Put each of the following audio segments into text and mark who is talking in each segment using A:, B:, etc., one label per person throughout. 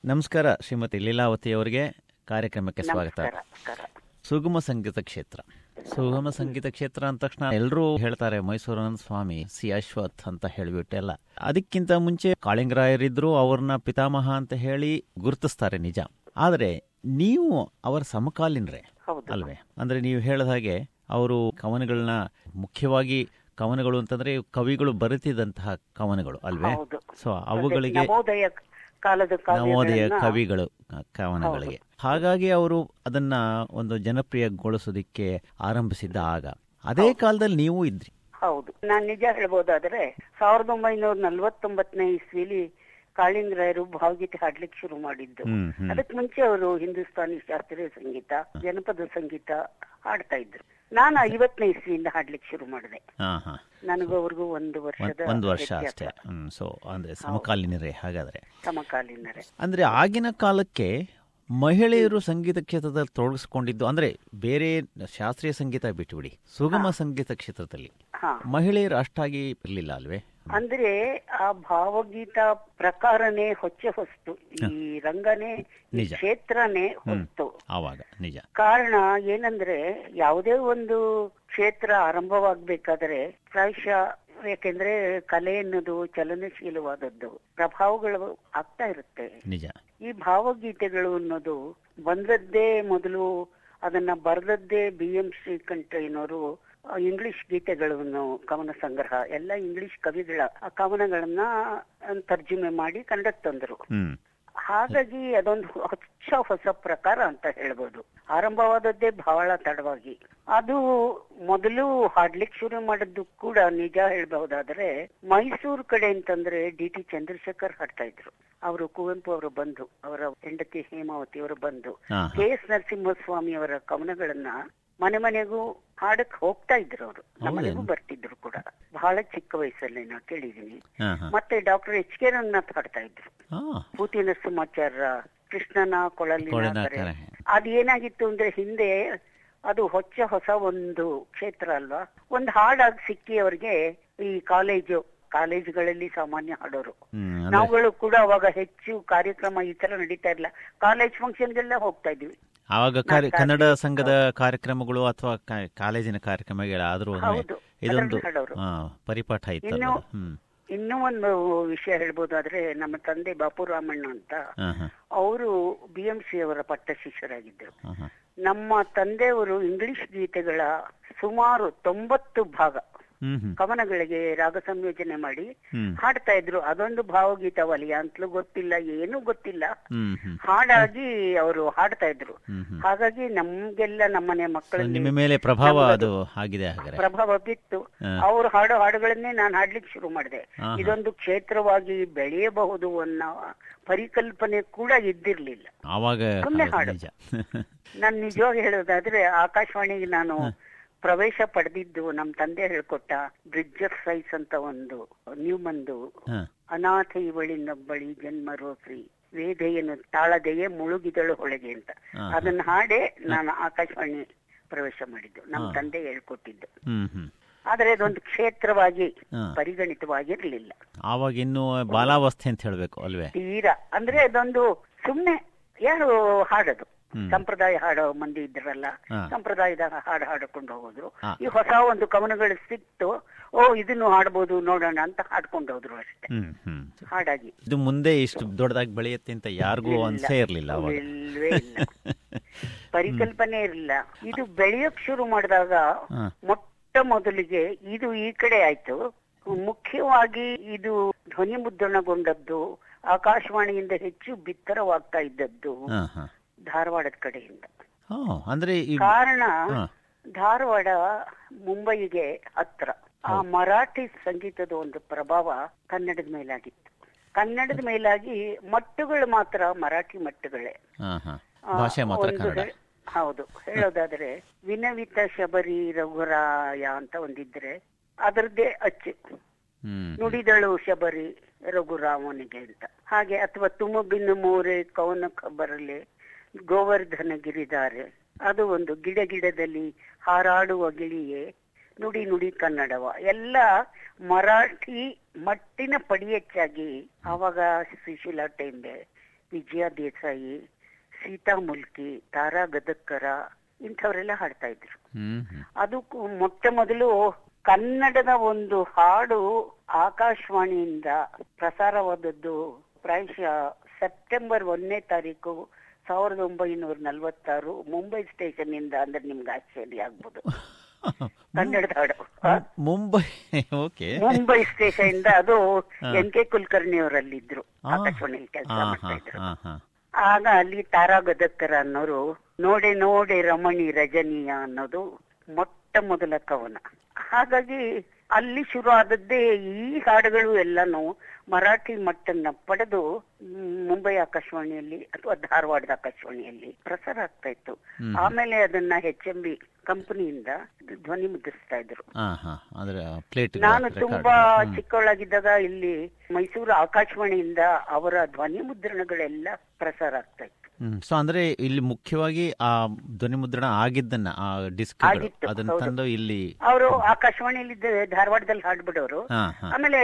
A: ನಮಸ್ಕಾರ ಶ್ರೀಮತಿ ಲೀಲಾವತಿ ಅವರಿಗೆ ಕಾರ್ಯಕ್ರಮಕ್ಕೆ ಸ್ವಾಗತ
B: ನಮಸ್ಕಾರ ನಮಸ್ಕಾರ
A: ಸುಗಮ ಸಂಗೀತ ಕ್ಷೇತ್ರ ಸುಗಮ ಸಂಗೀತ ಕ್ಷೇತ್ರ ಅಂದ ತಕ್ಷಣ ಎಲ್ಲರೂ ಹೇಳ್ತಾರೆ ಮೈಸೂರನ ಸ್ವಾಮಿ ಸಿ ಅಶ್ವಥ್ ಅಂತ ಹೇಳಿಬಿಟ್ಟೆಲ್ಲ ಅದಕ್ಕಿಂತ ಮುಂಚೆ ಕಾಳಿಂಗರಾಯರಿದ್ರು ಅವ್ರನ್ನ ಪಿತಾಮಹ ಅಂತ ಹೇಳಿ ಗುರುತಿಸ್ತಾರೆ ನಿಜ ಆದರೆ ನೀವು ಅವರ ಸಮಕಾಲೀನರೇ
B: ಹೌದು
A: ಅಲ್ವೇ ಅಂದ್ರೆ ನೀವು ಹೇಳಿದ ಹಾಗೆ ಅವರು ಕವನಗಳನ್ನ ಮುಖ್ಯವಾಗಿ ಕವನಗಳು ಅಂತಂದ್ರೆ ಕವಿಗಳು ಬರೆತಿದ್ದಂತಹ ಕವನಗಳು ಅಲ್ವೇ
B: ಹೌದು
A: ಸೊ ಅವುಗಳಿಗೆ
B: ನವೋದಯ ಕಾಲದ
A: ನವೋದಯ
B: ಕಾವ್ಯಗಳನ್ನ-
A: ಕವಿಗಳು ಆ, ಕವನಗಳಿಗೆ ಹಾಗಾಗಿ ಅವರು ಅದನ್ನ ಒಂದು ಜನಪ್ರಿಯಗೊಳಿಸೋದಿಕ್ಕೆ ಆರಂಭಿಸಿದ್ದ ಆಗ ಅದೇ ಕಾಲದಲ್ಲಿ ನೀವು ಇದ್ರಿ
B: ಹೌದು ನಾನ್ ನಿಜ ಹೇಳ್ಬೋದಾದ್ರೆ ಸಾವಿರದ ಒಂಬೈನೂರ ನಲ್ವತ್ತೊಂಬತ್ತನೇ ಇಸ್ವಿಲಿ ಕಾಳಿಂಗರಾಯರು ಭಾವಗೀತೆ ಹಾಡ್ಲಿಕ್ಕೆ ಶುರು ಮಾಡಿದ್ದು
A: ಹ್ಮ್ ಹ್ಮ್
B: ಅದಕ್ಕೆ ಮುಂಚೆ ಅವರು ಹಿಂದೂಸ್ತಾನಿ ಶಾಸ್ತ್ರೀಯ ಸಂಗೀತ ಜನಪದ ಸಂಗೀತ ಹಾಡ್ತಾ ಇದ್ರು ನಾನು ಐವತ್ತನೇ ಇಸ್ವಿಯಿಂದ ಹಾಡ್ಲಿಕ್ಕೆ ಶುರು ಮಾಡಿದೆ
A: ಹಾ ಹಾ
B: ನನಗೂ ಅವ್ರಿಗೂ ಒಂದು ವರ್ಷದ
A: ಒಂದು ವರ್ಷ
B: ವ್ಯತ್ಯಾಸ.
A: ಅಷ್ಟೇ ಹ್ಮ್ ಸೊ ಅಂದ್ರೆ ಸಮಕಾಲೀನರೇ ಹಾಗಾದ್ರೆ
B: ಸಮಕಾಲೀನರೇ
A: ಅಂದ್ರೆ ಆಗಿನ ಕಾಲಕ್ಕೆ ಮಹಿಳೆಯರು ಸಂಗೀತ ಕ್ಷೇತ್ರದಲ್ಲಿ ತೊಡಗಿಸ್ಕೊಂಡಿದ್ದು ಅಂದ್ರೆ ಬೇರೆ ಶಾಸ್ತ್ರೀಯ ಸಂಗೀತ ಬಿಟ್ಟುಬಿಡಿ ಸುಗಮ ಸಂಗೀತ ಕ್ಷೇತ್ರದಲ್ಲಿ
B: ಹಾ
A: ಮಹಿಳೆಯರು ಅಷ್ಟಾಗಿ ಇರ್ಲಿಲ್ಲ ಅಲ್ವೇ
B: ಅಂದ್ರೆ ಆ ಭಾವಗೀತ ಪ್ರಕಾರನೇ ಹೊಚ್ಚೆ ಹೊಸ್ತು ಈ ರಂಗನೇ ಈ
A: ನಿಜ.
B: ಕ್ಷೇತ್ರನೇ ಹೊಸ್ತು
A: ಆವಾಗ ನಿಜ
B: ಕಾರಣ ಏನಂದ್ರೆ ಯಾವುದೇ ಒಂದು ಕ್ಷೇತ್ರ ಆರಂಭವಾಗ್ಬೇಕಾದ್ರೆ ಪ್ರಾಯಶಃ ಯಾಕೆಂದ್ರೆ ಕಲೆ ಎನ್ನುವುದು ಚಲನಶೀಲವಾದದ್ದು ಪ್ರಭಾವಗಳು ಆಗ್ತಾ ಇರುತ್ತೆ
A: ನಿಜ
B: ಈ ಭಾವಗೀತೆಗಳು ಅನ್ನೋದು ಬಂದದ್ದೇ ಮೊದಲು ಅದನ್ನ ಬರೆದದ್ದೇ ಬಿ ಎಂ ಶ್ರೀಕಂಠಯ್ಯನವರು ಆ, ಇಂಗ್ಲಿಷ್ ಗೀತೆಗಳನ್ನು ಕವನ ಸಂಗ್ರಹ ಎಲ್ಲ ಇಂಗ್ಲಿಷ್ ಕವಿಗಳ ಆ ಕವನಗಳನ್ನ ಆ, ತರ್ಜುಮೆ ಮಾಡಿ ಕನ್ನಡಕ್ಕೆ ತಂದರು
A: ಹ್ಮ್
B: ಹಾಗಾಗಿ ಅದೊಂದು ಹೊಸ ಹೊಸ ಪ್ರಕಾರ ಅಂತ ಹೇಳ್ಬೋದು ಆರಂಭವಾದದ್ದೇ ಬಹಳ ತಡವಾಗಿ ಅದು ಮೊದಲು ಹಾಡ್ಲಿಕ್ಕೆ ಶುರು ಮಾಡಿದ್ದು ಕೂಡ ನಿಜ ಹೇಳ್ಬಹುದಾದ್ರೆ ಮೈಸೂರು ಕಡೆ ಅಂತಂದ್ರೆ ಡಿ ಟಿ ಚಂದ್ರಶೇಖರ್ ಹಾಡ್ತಾ ಇದ್ರು ಅವರು ಕುವೆಂಪು ಅವರು ಬಂಧು ಅವರ ಹೆಂಡತಿ ಹೇಮಾವತಿ ಅವರು ಬಂಧು
A: ಹಾ
B: ಕೆ ಎಸ್ ನರಸಿಂಹಸ್ವಾಮಿ ಅವರ ಕವನಗಳನ್ನ ಮನೆ ಮನೆಗೂ ಹಾಡಕ್ ಹೋಗ್ತಾ ಇದ್ರು ಅವರು ನಮ್ಮನೆಗೂ ಬರ್ತಿದ್ರು ಕೂಡ ಬಹಳ ಚಿಕ್ಕ ವಯಸ್ಸಲ್ಲಿ ನಾ ಕೇಳಿದೀನಿ
A: ಹಾ ಹಾ
B: ಮತ್ತೆ ಡಾಕ್ಟರ್ ಎಚ್ ಕೆ ರಂಗನಾಥ್ ಹಾಡ್ತಾ ಇದ್ರು
A: ಹಾ
B: ಪೂತಿ ನರಸಿಂಹಾಚಾರ್ಯ ಕೃಷ್ಣನ ಕೊಳಲಿನ
A: ಕೊಳಲಿನ
B: ಕರೆ.
A: ಕರೆ.
B: ಅದೇನಾಗಿತ್ತು ಅಂದ್ರೆ ಹಿಂದೆ ಅದು ಹೊಚ್ಚ ಹೊಸ ಒಂದು ಕ್ಷೇತ್ರ ಅಲ್ವಾ ಒಂದು ಹಾಡಾಗಿ ಸಿಕ್ಕಿ ಅವ್ರಿಗೆ ಈ ಕಾಲೇಜು ಕಾಲೇಜುಗಳಲ್ಲಿ ಸಾಮಾನ್ಯ ಹಾಡೋರು
A: ಹ್ಮ್ ಅಂದ್ರೆ
B: ನಾವುಗಳು ಕೂಡ ಅವಾಗ ಹೆಚ್ಚು ಕಾರ್ಯಕ್ರಮ ಈ ತರ ನಡೀತಾ ಇರಲಿಲ್ಲ ಕಾಲೇಜ್ ಫಂಕ್ಷನ್ಗೆಲ್ಲ ಹೋಗ್ತಾ ಇದ್ವಿ
A: ಆವಾಗ ಕಾರ್ಯ- ಕನ್ನಡ ಸಂಘದ ಕಾರ್ಯಕ್ರಮಗಳು ಅಥವಾ ಕಾ- ಕಾಲೇಜಿನ ಕಾರ್ಯಕ್ರಮಗಳು ಆದ್ರೂ
B: ಹೌದು,
A: ಇದೊಂದು
B: ಅದರಲ್ಲಿ ಹಾಡೋರು.
A: ಹಾ, ಪರಿಪಾಠ ಇತ್ತಲ್ಲ
B: ಇನ್ನು
A: ಹ್ಮ್
B: ಇನ್ನೂ ಒಂದು ವಿಷಯ ಹೇಳ್ಬೋದಾದ್ರೆ ನಮ್ಮ ತಂದೆ ಬಾಪುರಾಮಣ್ಣ ಅಂತ
A: ಹಾ ಹಾ
B: ಅವರು ಬಿ ಎಂ ಸಿ ಅವರ ಪಟ್ಟ ಶಿಷ್ಯರಾಗಿದ್ದರು
A: ಹಾ ಹಾ
B: ನಮ್ಮ ತಂದೆಯವರು ಇಂಗ್ಲಿಷ್ ಗೀತೆಗಳ ಸುಮಾರು ತೊಂಬತ್ತು ಭಾಗ
A: ಹ್ಮ್ ಹ್ಮ್
B: ಕವನಗಳಿಗೆ ರಾಗ ಸಂಯೋಜನೆ ಮಾಡಿ
A: ಹ್ಮ್
B: ಹಾಡ್ತಾ ಇದ್ರು ಅದೊಂದು ಭಾವಗೀತ ವಲಯ ಅಂತಲೂ ಗೊತ್ತಿಲ್ಲ ಏನೂ ಗೊತ್ತಿಲ್ಲ
A: ಹ್ಮ್ ಹ್ಮ್
B: ಹಾಡಾಗಿ ಅವರು ಹಾಡ್ತಾ ಇದ್ರು
A: ಹ್ಮ್ ಹ್ಮ್
B: ಹಾಗಾಗಿ ನಮ್ಗೆಲ್ಲ ನಮ್ಮನೆ
A: So,
B: ಮಕ್ಕಳಲ್ಲಿ
A: ನಿಮ್ಮ ಮೇಲೆ ಪ್ರಭಾವ ಅದು ಆಗಿದೆ ಹಾಗಾದ್ರೆ
B: ಪ್ರಭಾವ ಬಿತ್ತು
A: ಹಾ.
B: ಅವ್ರು ಹಾಡೋ ಹಾಡುಗಳನ್ನೇ ನಾನು ಹಾಡ್ಲಿಕ್ಕೆ ಶುರು ಮಾಡಿದೆ
A: ಹಾ, ಹಾ.
B: ಇದೊಂದು ಕ್ಷೇತ್ರವಾಗಿ ಬೆಳೆಯಬಹುದು ಅನ್ನೋ ಪರಿಕಲ್ಪನೆ ಕೂಡ ಇದ್ದಿರ್ಲಿಲ್ಲ
A: ಆವಾಗ
B: ಸುಮ್ನೆ
A: ಹೌದು,
B: ಹಾಡು.
A: ನಿಜ
B: ನಾನು ನಿಜವಾಗಿ ಹೇಳೋದಾದ್ರೆ ಆಕಾಶವಾಣಿಗೆ ನಾನು ಪ್ರವೇಶ ಪಡೆದಿದ್ದು ನಮ್ಮ ತಂದೆ ಹೇಳ್ಕೊಟ್ಟ ಬ್ರಿಡ್ಜ್ ಆಫ್ ಸೈಸ್ ಅಂತ ಒಂದು ನ್ಯೂಮಂದು
A: ಹಾ
B: ಅನಾಥ ಇವಳಿನೊಬ್ಬಳಿ ಜನ್ಮ ರೋಸ್ರಿ ವೇದೆಯನ್ನು ತಾಳದೆಯೇ ಮುಳುಗಿದಳು ಹೊಳೆಗೆ ಅಂತ
A: ಹಾ, ಹಾ.
B: ಅದನ್ನ ಹಾಡೇ ನಾನು ಆಕಾಶವಾಣಿ ಪ್ರವೇಶ ಮಾಡಿದ್ದು ನಮ್ಮ
A: ಹಾ.
B: ತಂದೆ ಹೇಳ್ಕೊಟ್ಟಿದ್ದು
A: ಹ್ಮ್ ಹ್ಮ್
B: ಆದ್ರೆ ಅದೊಂದು ಕ್ಷೇತ್ರವಾಗಿ
A: ಹಾ.
B: ಪರಿಗಣಿತವಾಗಿರ್ಲಿಲ್ಲ
A: ಆವಾಗ ಇನ್ನು ಬಾಲಾವಸ್ಥೆ ಅಂತ ಹೇಳ್ಬೇಕು ಅಲ್ವೇ
B: ತೀರಾ ಅಂದ್ರೆ ಅದೊಂದು ಸುಮ್ನೆ ಯಾರು ಹಾಡೋದು
A: ಹ್ಮ್.
B: ಸಂಪ್ರದಾಯ ಹಾಡೋ ಮಂದಿ ಇದ್ರಲ್ಲ
A: ಹಾ.
B: ಸಂಪ್ರದಾಯದ ಹಾಡು ಹಾಡಿಕೊಂಡು ಹೋಗೋದು
A: ಹಾ.
B: ಈ ಹೊಸ ಒಂದು ಕವನಗಳು ಸಿಕ್ತು ಓ ಇದನ್ನು ಹಾಡ್ಬೋದು ನೋಡೋಣ ಅಂತ ಹಾಡ್ಕೊಂಡು ಹೋದ್ರು ಅಷ್ಟೇ
A: ಹ್ಮ್ ಹ್ಮ್
B: ಹಾಡಾಗಿ
A: ಇದು ಮುಂದೆ ಇಷ್ಟು ದೊಡ್ಡದಾಗಿ ಬೆಳೆಯುತ್ತೆ ಅಂತ ಯಾರಿಗೂ
B: ಇಲ್ಲ.
A: ಅನ್ಸೇ ಇರ್ಲಿಲ್ಲ ಅವಾಗ
B: ಇಲ್ವೇ ಇಲ್ಲ ಪರಿಕಲ್ಪನೆ ಇರಲಿಲ್ಲ ಇದು ಬೆಳೆಯೋಕ್ ಶುರು ಮಾಡಿದಾಗ
A: ಹಾ.
B: ಮೊಟ್ಟ ಮೊದಲಿಗೆ ಇದು ಈ ಕಡೆ ಆಯ್ತು ಮುಖ್ಯವಾಗಿ ಇದು ಧ್ವನಿ ಮುದ್ರಣಗೊಂಡದ್ದು ಆಕಾಶವಾಣಿಯಿಂದ ಹೆಚ್ಚು ಬಿತ್ತರವಾಗ್ತಾ ಇದ್ದದ್ದು
A: ಹಾ ಹಾ
B: ಧಾರವಾಡದ ಕಡೆಯಿಂದ
A: ಹಾ ಅಂದ್ರೆ ಈ
B: ಕಾರಣ
A: ಹಾ.
B: ಧಾರವಾಡ ಮುಂಬಯಿಗೆ ಹತ್ರ ಆ ಮರಾಠಿ ಸಂಗೀತದ ಒಂದು ಪ್ರಭಾವ ಕನ್ನಡದ ಮೇಲಾಗಿತ್ತು ಕನ್ನಡದ ಮೇಲಾಗಿ ಮಟ್ಟುಗಳು ಮಾತ್ರ ಮರಾಠಿ ಮಟ್ಟುಗಳೇ
A: ಹಾ ಹಾ
B: ಆ,
A: ಭಾಷೆ ಮಾತ್ರ
B: ಒಂದು
A: ಕನ್ನಡ
B: ಹೇ- ಹೌದು ಹೇಳೋದಾದ್ರೆ ವಿನವಿತ ಶಬರಿ ರಘುರಾಯ ಅಂತ ಒಂದಿದ್ರೆ ಅದರದ್ದೇ ಅಚ್ಚು
A: ಹ್ಮ್
B: ನುಡಿದಳು ಶಬರಿ ರಘುರಾಮನಿಗೆ ಅಂತ ಹಾಗೆ ಅಥವಾ ತುಮಬಿನ ಮೋರೆ ಕವನಕ ಬರಲೆ ಗೋವರ್ಧನ ಗಿರಿದಾರೆ ಅದು ಒಂದು ಗಿಡ ಗಿಡದಲ್ಲಿ ಹಾರಾಡುವ ಗಿಳಿಯೇ ನುಡಿ ನುಡಿ ಕನ್ನಡವ ಎಲ್ಲ ಮರಾಠಿ ಮಟ್ಟಿನ ಪಡಿ ಹೆಚ್ಚಾಗಿ ಆವಾಗ ಸುಶೀಲಾ ಟೆಂಬೆ ವಿಜಯ ದೇಸಾಯಿ ಸೀತಾ ಮುಲ್ಕಿ ತಾರಾ ಗದಕ್ಕರ ಇಂಥವರೆಲ್ಲ ಹಾಡ್ತಾ ಇದ್ರು
A: ಹ್ಮ್ ಹ್ಮ್
B: ಅದು ಕು- ಮೊಟ್ಟ ಮೊದಲು ಕನ್ನಡದ ಒಂದು ಹಾಡು ಆಕಾಶವಾಣಿಯಿಂದ ಪ್ರಸಾರವಾದದ್ದು ಪ್ರಾಯಶಃ ಸೆಪ್ಟೆಂಬರ್ ಒಂದನೇ ತಾರೀಕು ಸಾವಿರದ ಒಂಬೈನೂರ ನಲವತ್ತಾರು ಮುಂಬೈ ಸ್ಟೇಷನ್ ಇಂದ ಅಂದ್ರೆ ನಿಮ್ಗೆ ಆಶ್ಚರ್ಯ ಆಗ್ಬೋದು ಕನ್ನಡದ ಹಾಡು ಆ?
A: ಮುಂಬೈ ಓಕೆ
B: ಮುಂಬೈ ಸ್ಟೇಷನ್ ಇಂದ ಅದು
A: ಹಾ.
B: ಎನ್ ಕೆ ಕುಲಕರ್ಣಿ ಅವರಲ್ಲಿದ್ರು
A: ಆ.
B: ಆಕಾಶವಾಣಿಯಲ್ಲಿ ಕೆಲಸ
A: ಹಾ
B: ಮಾಡ್ತಾ
A: ಹಾ
B: ಇದ್ರು
A: ಹಾ ಹಾ
B: ಆಗ ಅಲ್ಲಿ ತಾರಾ ಗದಕ್ಕರ ಅನ್ನೋರು ನೋಡೆ ನೋಡೆ ರಮಣಿ ರಜನೀಯ ಅನ್ನೋದು ಮೊಟ್ಟ ಮೊದಲ ಕವನ ಹಾಗಾಗಿ ಅಲ್ಲಿ ಶುರು ಆದದ್ದೇ ಈ ಹಾಡುಗಳು ಎಲ್ಲಾನು ಮರಾಠಿ ಮಟ್ಟನ್ನ ಪಡೆದು ಮ್, ಮುಂಬೈ ಆಕಾಶವಾಣಿಯಲ್ಲಿ ಅಥವಾ ಧಾರವಾಡದ ಆಕಾಶವಾಣಿಯಲ್ಲಿ ಪ್ರಸಾರ ಆಗ್ತಾ ಇತ್ತು
A: ಹ್ಮ್.
B: ಆಮೇಲೆ ಅದನ್ನ ಎಚ್ ಎಂ ಬಿ ಕಂಪನಿಯಿಂದ ಧ್ವನಿ ಮುದ್ರಿಸ್ತಾ ಇದ್ರು
A: ಹಾ ಹಾ ಅಂದ್ರೆ ಪ್ಲೇಟ್
B: ನಾನು ತುಂಬಾ ಚಿಕ್ಕವಳಾಗಿದ್ದಾಗ ಇಲ್ಲಿ ಮೈಸೂರು ಆಕಾಶವಾಣಿಯಿಂದ ಅವರ ಧ್ವನಿ ಮುದ್ರಣಗಳೆಲ್ಲ ಪ್ರಸಾರ ಆಗ್ತಾ ಇತ್ತು
A: ಹ್ಮ್ ಸೊ ಅಂದ್ರೆ ಇಲ್ಲಿ ಮುಖ್ಯವಾಗಿ ಆ ಧ್ವನಿ ಮುದ್ರಣ ಆಗಿದ್ದನ್ನ ಆ ಡಿಸ್ಕ್
B: ಆಗಿತ್ತು,
A: ಅದನ್ನ
B: ಹೌದು.
A: ತಂದು ಇಲ್ಲಿ
B: ಅವರು ಆಕಾಶವಾಣಿಯಲ್ಲಿ ಇದ್ದ- ಧಾರವಾಡದಲ್ಲಿ ಹಾಡ್ಬಿಡೋರು
A: ಹಾ ಹಾ
B: ಆಮೇಲೆ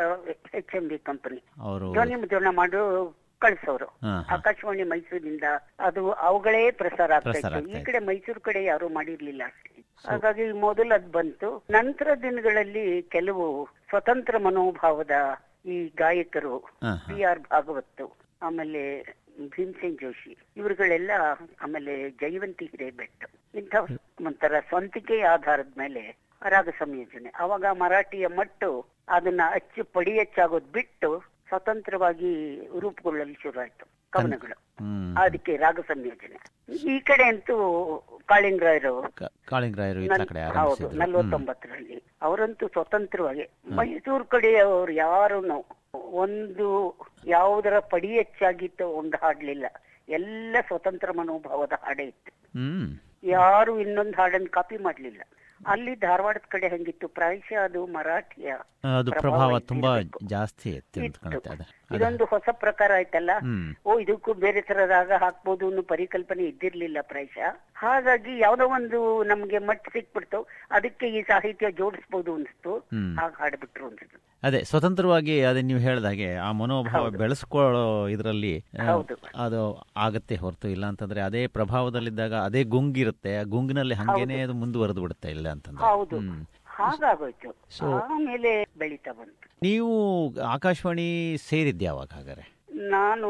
B: ಎಚ್ ಎಂ ಬಿ ಕಂಪನಿ
A: ಅವರು
B: ಧ್ವನಿ ಮುದ್ರಣ ಮಾಡು ಕಳ್ಸೋರು
A: ಹಾ ಹಾ
B: ಆಕಾಶವಾಣಿ ಮೈಸೂರಿಂದ ಅದು ಅವುಗಳೇ ಪ್ರಸಾರ ಆಗ್ತಾ
A: ಪ್ರಸಾರ
B: ಇತ್ತು ಈ
A: ಆಗ್ತಾ
B: ಕಡೆ ಮೈಸೂರು ಕಡೆ ಯಾರು ಮಾಡಿರ್ಲಿಲ್ಲ ಅಷ್ಟೇ ಹಾಗಾಗಿ ಮೊದಲು ಅದ್ ಬಂತು ನಂತರ ದಿನಗಳಲ್ಲಿ ಕೆಲವು ಸ್ವತಂತ್ರ ಮನೋಭಾವದ ಈ ಗಾಯಕರು
A: ಹಾ
B: ಪಿ
A: ಹಾ
B: ಆರ್ ಭಾಗವತ್ ಆಮೇಲೆ ಭೀಮಸೇನ್ ಜೋಶಿ ಇವರುಗಳೆಲ್ಲ ಆಮೇಲೆ ಜಯವಂತಿ ಹಿರೇಬೆಟ್ಟು ಇಂಥ ಒಂಥರ ಸ್ವಂತಿಕೆ ಆಧಾರದ ಮೇಲೆ ರಾಗ ಸಂಯೋಜನೆ ಅವಾಗ ಮರಾಠಿಯ ಮಟ್ಟು ಅದನ್ನ ಅಚ್ಚು ಪಡಿ ಹೆಚ್ಚಾಗೋದ್ ಬಿಟ್ಟು ಸ್ವತಂತ್ರವಾಗಿ ರೂಪುಗೊಳ್ಳಲು ಶುರು ಆಯ್ತು ಕವನಗಳು
A: ಹ್ಮ್
B: ಅದಕ್ಕೆ ರಾಗ ಸಂಯೋಜನೆ ಈ ಕಡೆ ಅಂತೂ ಕಾಳಿಂಗರಾಯರು
A: ಕ- ಕಾಳಿಂಗರಾಯರು ಇತ್ತ ಕಡೆ
B: ಹೌದು
A: ಆರಂಭಿಸಿದ್ರು ಹ್ಮ್.
B: ನಲ್ವತ್ತೊಂಬತ್ತರಲ್ಲಿ ಅವರಂತೂ ಸ್ವತಂತ್ರವಾಗಿ ಮೈಸೂರು ಕಡೆ ಅವ್ರು ಯಾರುನು ಒಂದು ಯಾವುದರ ಪಡಿ ಹೆಚ್ಚಾಗಿತ್ತು ಒಂದು ಹಾಡ್ಲಿಲ್ಲ ಎಲ್ಲ ಸ್ವತಂತ್ರ ಮನೋಭಾವದ ಹಾಡೇ ಇತ್ತು
A: ಹ್ಮ್
B: ಯಾರು ಇನ್ನೊಂದು ಹಾಡನ್ನು ಕಾಪಿ ಮಾಡ್ಲಿಲ್ಲ ಅಲ್ಲಿ ಧಾರವಾಡದ ಕಡೆ ಹೆಂಗಿತ್ತು ಪ್ರಾಯಶಃ ಅದು ಮರಾಠಿಯ
A: ಅದು
B: ಪ್ರಭಾವ
A: ಪ್ರಭಾವ
B: ಇತ್ತು
A: ತುಂಬಾ
B: ಇರ್ಬೇಕು.
A: ಜಾಸ್ತಿ ಇತ್ತು ಅಂತ
B: ಇತ್ತು.
A: ಕಾಣುತ್ತೆ ಅದ ಅದ
B: ಇದೊಂದು ಹೊಸ ಪ್ರಕಾರ ಆಯ್ತಲ್ಲ
A: ಹ್ಮ್
B: ಓ ಇದಕ್ಕೂ ಬೇರೆ ತರ ರಾಗ ಹಾಕ್ಬೋದು ಅನ್ನೋ ಪರಿಕಲ್ಪನೆ ಇದ್ದಿರ್ಲಿಲ್ಲ ಪ್ರಾಯಶಃ ಹಾಗಾಗಿ ಯಾವ್ದೋ ಒಂದು ನಮ್ಗೆ ಮಟ್ಟ ಸಿಕ್ಬಿಡ್ತು ಅದಕ್ಕೆ ಈ ಸಾಹಿತ್ಯ ಜೋಡಿಸ್ಬೋದು ಅನ್ಸ್ತು
A: ಹ್ಮ್
B: ಆಗ ಹಾಡ್ಬಿಟ್ರು ಅನ್ಸ್ತು
A: ಅದೇ ಸ್ವತಂತ್ರವಾಗಿ ಅದೇ ನೀವು ಹೇಳ್ದಾಗೆ ಆ ಮನೋಭಾವ
B: ಹೌದು.
A: ಬೆಳೆಸ್ಕೊಳ್ಳೋ ಇದರಲ್ಲಿ
B: ಹೌದು.
A: ಅದು ಆಗತ್ತೆ ಹೊರತು ಇಲ್ಲ ಅಂತಂದ್ರೆ ಅದೇ ಪ್ರಭಾವದಲ್ಲಿದ್ದಾಗ ಅದೇ ಗುಂಗಿರುತ್ತೆ ಆ ಗುಂಗಿನಲ್ಲಿ ಹಂಗೇನೆ ಅದು ಮುಂದುವರೆದು ಬಿಡುತ್ತೆ ಇಲ್ಲ ಅಂತಂದ್ರೆ
B: ಹೌದು
A: ಹ್ಮ್.
B: ಹಾಗಾಗೋಯ್ತು
A: So-
B: ಆಮೇಲೆ ಬೆಳೀತಾ ಬಂತು
A: ನೀವು ಆಕಾಶವಾಣಿ ಸೇರಿದ್ದೆ ಯಾವಾಗ ಹಾಗಾದ್ರೆ
B: ನಾನು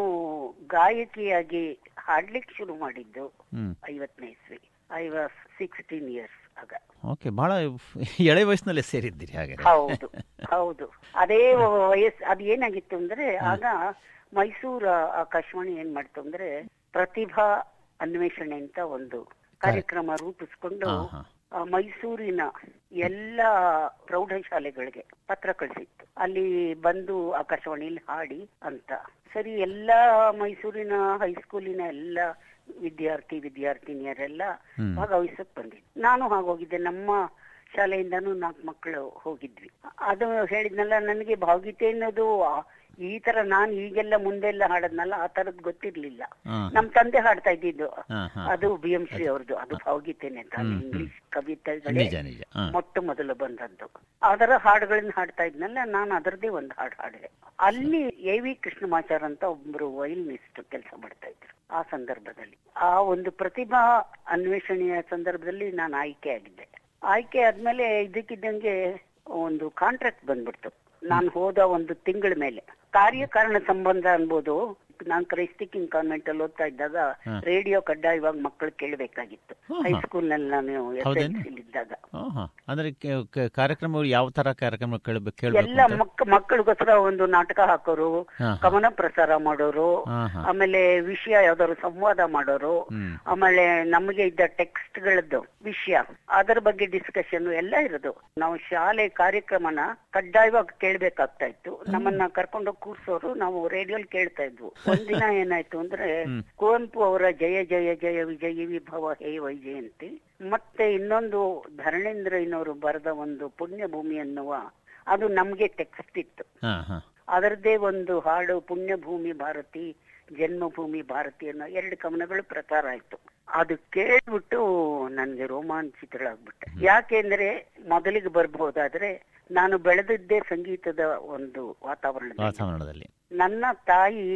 B: ಗಾಯಕಿಯಾಗಿ ಹಾಡ್ಲಿಕ್ಕೆ ಶುರು ಮಾಡಿದ್ದು
A: ಹ್ಮ್
B: ಐವತ್ತನೇ ಇಸ್ವಿ ಐ ವಾಸ್ ಸಿಕ್ಸ್ಟೀನ್ ಇಯರ್ಸ್ ಆಗ
A: ಓಕೆ ಬಹಳ ಎಳೆ ವಯಸ್ಸಿನಲ್ಲೇ ಸೇರಿದ್ದೀರಿ ಹಾಗಾದ್ರೆ
B: ಹೌದು ಹೌದು ಅದೇ ವಯಸ್ಸು ಅದು ಏನಾಗಿತ್ತು ಅಂದ್ರೆ ಆಗ ಮೈಸೂರ ಆಕಾಶವಾಣಿ ಏನ್ ಮಾಡ್ತು ಅಂದ್ರೆ ಪ್ರತಿಭಾ ಅನ್ವೇಷಣೆ ಅಂತ ಒಂದು ಕಾರ್ಯಕ್ರಮ ರೂಪಿಸ್ಕೊಂಡು
A: ಹಾ ಹಾ
B: ಆ, ಮೈಸೂರಿನ ಎಲ್ಲ ಪ್ರೌಢಶಾಲೆಗಳಿಗೆ ಪತ್ರ ಕಳಿಸಿತ್ತು ಅಲ್ಲಿ ಬಂದು ಆಕಾಶವಾಣಿಯಲ್ಲಿ ಹಾಡಿ ಅಂತ ಸರಿ ಎಲ್ಲ ಮೈಸೂರಿನ ಹೈಸ್ಕೂಲಿನ ಎಲ್ಲ ವಿದ್ಯಾರ್ಥಿ ವಿದ್ಯಾರ್ಥಿನಿಯರೆಲ್ಲ
A: ಹ್ಮ್.
B: ಭಾಗವಹಿಸಕ್ ಬಂದಿದ್ದು ನಾನು ಹಾಗೋಗಿದ್ದೆ ನಮ್ಮ ಶಾಲೆಯಿಂದಾನು ನಾಲ್ಕು ಮಕ್ಕಳು ಹೋಗಿದ್ವಿ ಅದು ಹೇಳಿದ್ನಲ್ಲ ನನಗೆ ಭಾವಗೀತೆ ಅನ್ನೋದು ಆ, ಈ ತರ ನಾನು ಈಗೆಲ್ಲ ಮುಂದೆಲ್ಲ ಹಾಡದ್ನಲ್ಲ ಆ ತರದ್ ಗೊತ್ತಿರ್ಲಿಲ್ಲ
A: ಹಾ
B: ನಮ್ ತಂದೆ ಹಾಡ್ತಾ ಇದ್ದಿದ್ದು
A: ಹಾ ಹಾ
B: ಅದು ಬಿ ಎಂ ಶ್ರೀ ಅವ್ರದ್ದು ಅದು ಭಾವಗೀತೆನೆ ತಾನೆ
A: ಹ್ಮ್, ಹ್ಮ್.
B: ಇಂಗ್ಲಿಷ್ ಕವಿತೆಗಳೇ
A: ನಿಜ ನಿಜ ಹಾ
B: ಮೊಟ್ಟ ಮೊದಲು ಬಂದದ್ದು ಅದರ ಹಾಡುಗಳನ್ನ ಹಾಡ್ತಾ ಇದ್ನಲ್ಲ ನಾನು ಅದರದೇ ಒಂದು ಹಾಡು ಹಾಡಿದೆ ಅಲ್ಲಿ ಎ ವಿ ಕೃಷ್ಣಮಾಚಾರ್ ಅಂತ ಒಬ್ರು ವೈಲಿನಿಸ್ಟ್ ಕೆಲಸ ಮಾಡ್ತಾ ಇದ್ರು ಆ ಸಂದರ್ಭದಲ್ಲಿ ಆ ಒಂದು ಪ್ರತಿಭಾ ಅನ್ವೇಷಣೆಯ ಸಂದರ್ಭದಲ್ಲಿ ನಾನು ಆಯ್ಕೆ ಆಗಿದ್ದೆ ಆಯ್ಕೆ ಆದ್ಮೇಲೆ ಇದಕ್ಕಿದ್ದಂಗೆ ಒಂದು ಕಾಂಟ್ರಾಕ್ಟ್ ಬಂದ್ಬಿಡ್ತು ನಾನು ಹೋದ ಒಂದು ತಿಂಗಳ ಮೇಲೆ ಕಾರ್ಯಕಾರಣ ಸಂಬಂಧ ಅನ್ಬೋದು ನಾನು ಕ್ರೈಸ್ಟಿಕಿಂಗ್ ಕಾನ್ವೆಂಟ್ ಅಲ್ಲಿ ಓದ್ತಾ ಇದ್ದಾಗ
A: ಹಾ.
B: ರೇಡಿಯೋ ಕಡ್ಡಾಯವಾಗಿ ಮಕ್ಕಳು ಕೇಳಬೇಕಾಗಿತ್ತು
A: ಹಾ, ಹಾ.
B: ಹೈಸ್ಕೂಲ್ ನಲ್ಲಿ ನಾನು ಎಸ್
A: ಹೌದೇನು?
B: ಎಲ್ ಇದ್ದಾಗ
A: ಹಾ ಹಾ ಅಂದ್ರೆ ಕೆ- ಕೆ- ಕಾರ್ಯಕ್ರಮ ಯಾವ ತರ ಕಾರ್ಯಕ್ರಮ ಕೇಳಬೇಕು ಕೇಳಬೇಕು
B: ಎಲ್ಲ ಮಕ್ಕ ಮಕ್ಕಳಿಗೋಸ್ಕರ ಒಂದು ನಾಟಕ ಹಾಕೋರು
A: ಹಾ, ಹಾ.
B: ಕವನ ಪ್ರಸಾರ ಮಾಡೋರು
A: ಹಾ ಹಾ
B: ಆಮೇಲೆ ವಿಷಯ ಯಾವ್ದಾದ್ರು ಸಂವಾದ ಮಾಡೋರು
A: ಹ್ಮ್
B: ಆಮೇಲೆ ನಮಗೆ ಇದ್ದ ಟೆಕ್ಸ್ಟ್ ಗಳದ್ದು ವಿಷಯ ಅದರ ಬಗ್ಗೆ ಡಿಸ್ಕಷನ್ ಎಲ್ಲ ಇರೋದು ನಾವು ಶಾಲೆ ಕಾರ್ಯಕ್ರಮನ ಕಡ್ಡಾಯವಾಗಿ ಕೇಳ್ಬೇಕಾಗ್ತಾ ಇತ್ತು ನಮ್ಮನ್ನ ಕರ್ಕೊಂಡೋಗಿ ಕೂರ್ಸೋರು ನಾವು ರೇಡಿಯೋಲ್ ಕೇಳ್ತಾ ಇದ್ವು ಒಂದಿನ ಏನಾಯ್ತು ಅಂದ್ರೆ
A: ಹ್ಮ್.
B: ಕುವೆಂಪು ಅವರ ಜಯ ಜಯ ಜಯ ವಿಜಯ ವಿಭವ ಹೇ ವೈಜಯಂತಿ ಮತ್ತೆ ಇನ್ನೊಂದು ಧರಣೇಂದ್ರಯ್ಯನವರು ಬರೆದ ಒಂದು ಪುಣ್ಯ ಭೂಮಿ ಅನ್ನುವ ಅದು ನಮ್ಗೆ ಟೆಕ್ಸ್ಟ್ ಇತ್ತು
A: ಹಾ ಹಾ
B: ಅದರದ್ದೇ ಒಂದು ಹಾಡು ಪುಣ್ಯಭೂಮಿ ಭಾರತಿ ಜನ್ಮಭೂಮಿ ಭಾರತಿ ಅನ್ನೋ ಎರಡು ಕವನಗಳು ಪ್ರಸಾರ ಆಯ್ತು ಅದು ಕೇಳ್ಬಿಟ್ಟು ನನ್ಗೆ ರೋಮಾಂಚಿತಳಾಗ್ಬಿಟ್ಟೆ ಯಾಕೆಂದ್ರೆ ಮೊದಲಿಗೆ ಬರ್ಬಹುದಾದ್ರೆ ನಾನು ಬೆಳೆದಿದ್ದೇ ಸಂಗೀತದ ಒಂದು ವಾತಾವರಣದಲ್ಲಿ
A: ವಾತಾವರಣದಲ್ಲಿ
B: ನನ್ನ ತಾಯಿ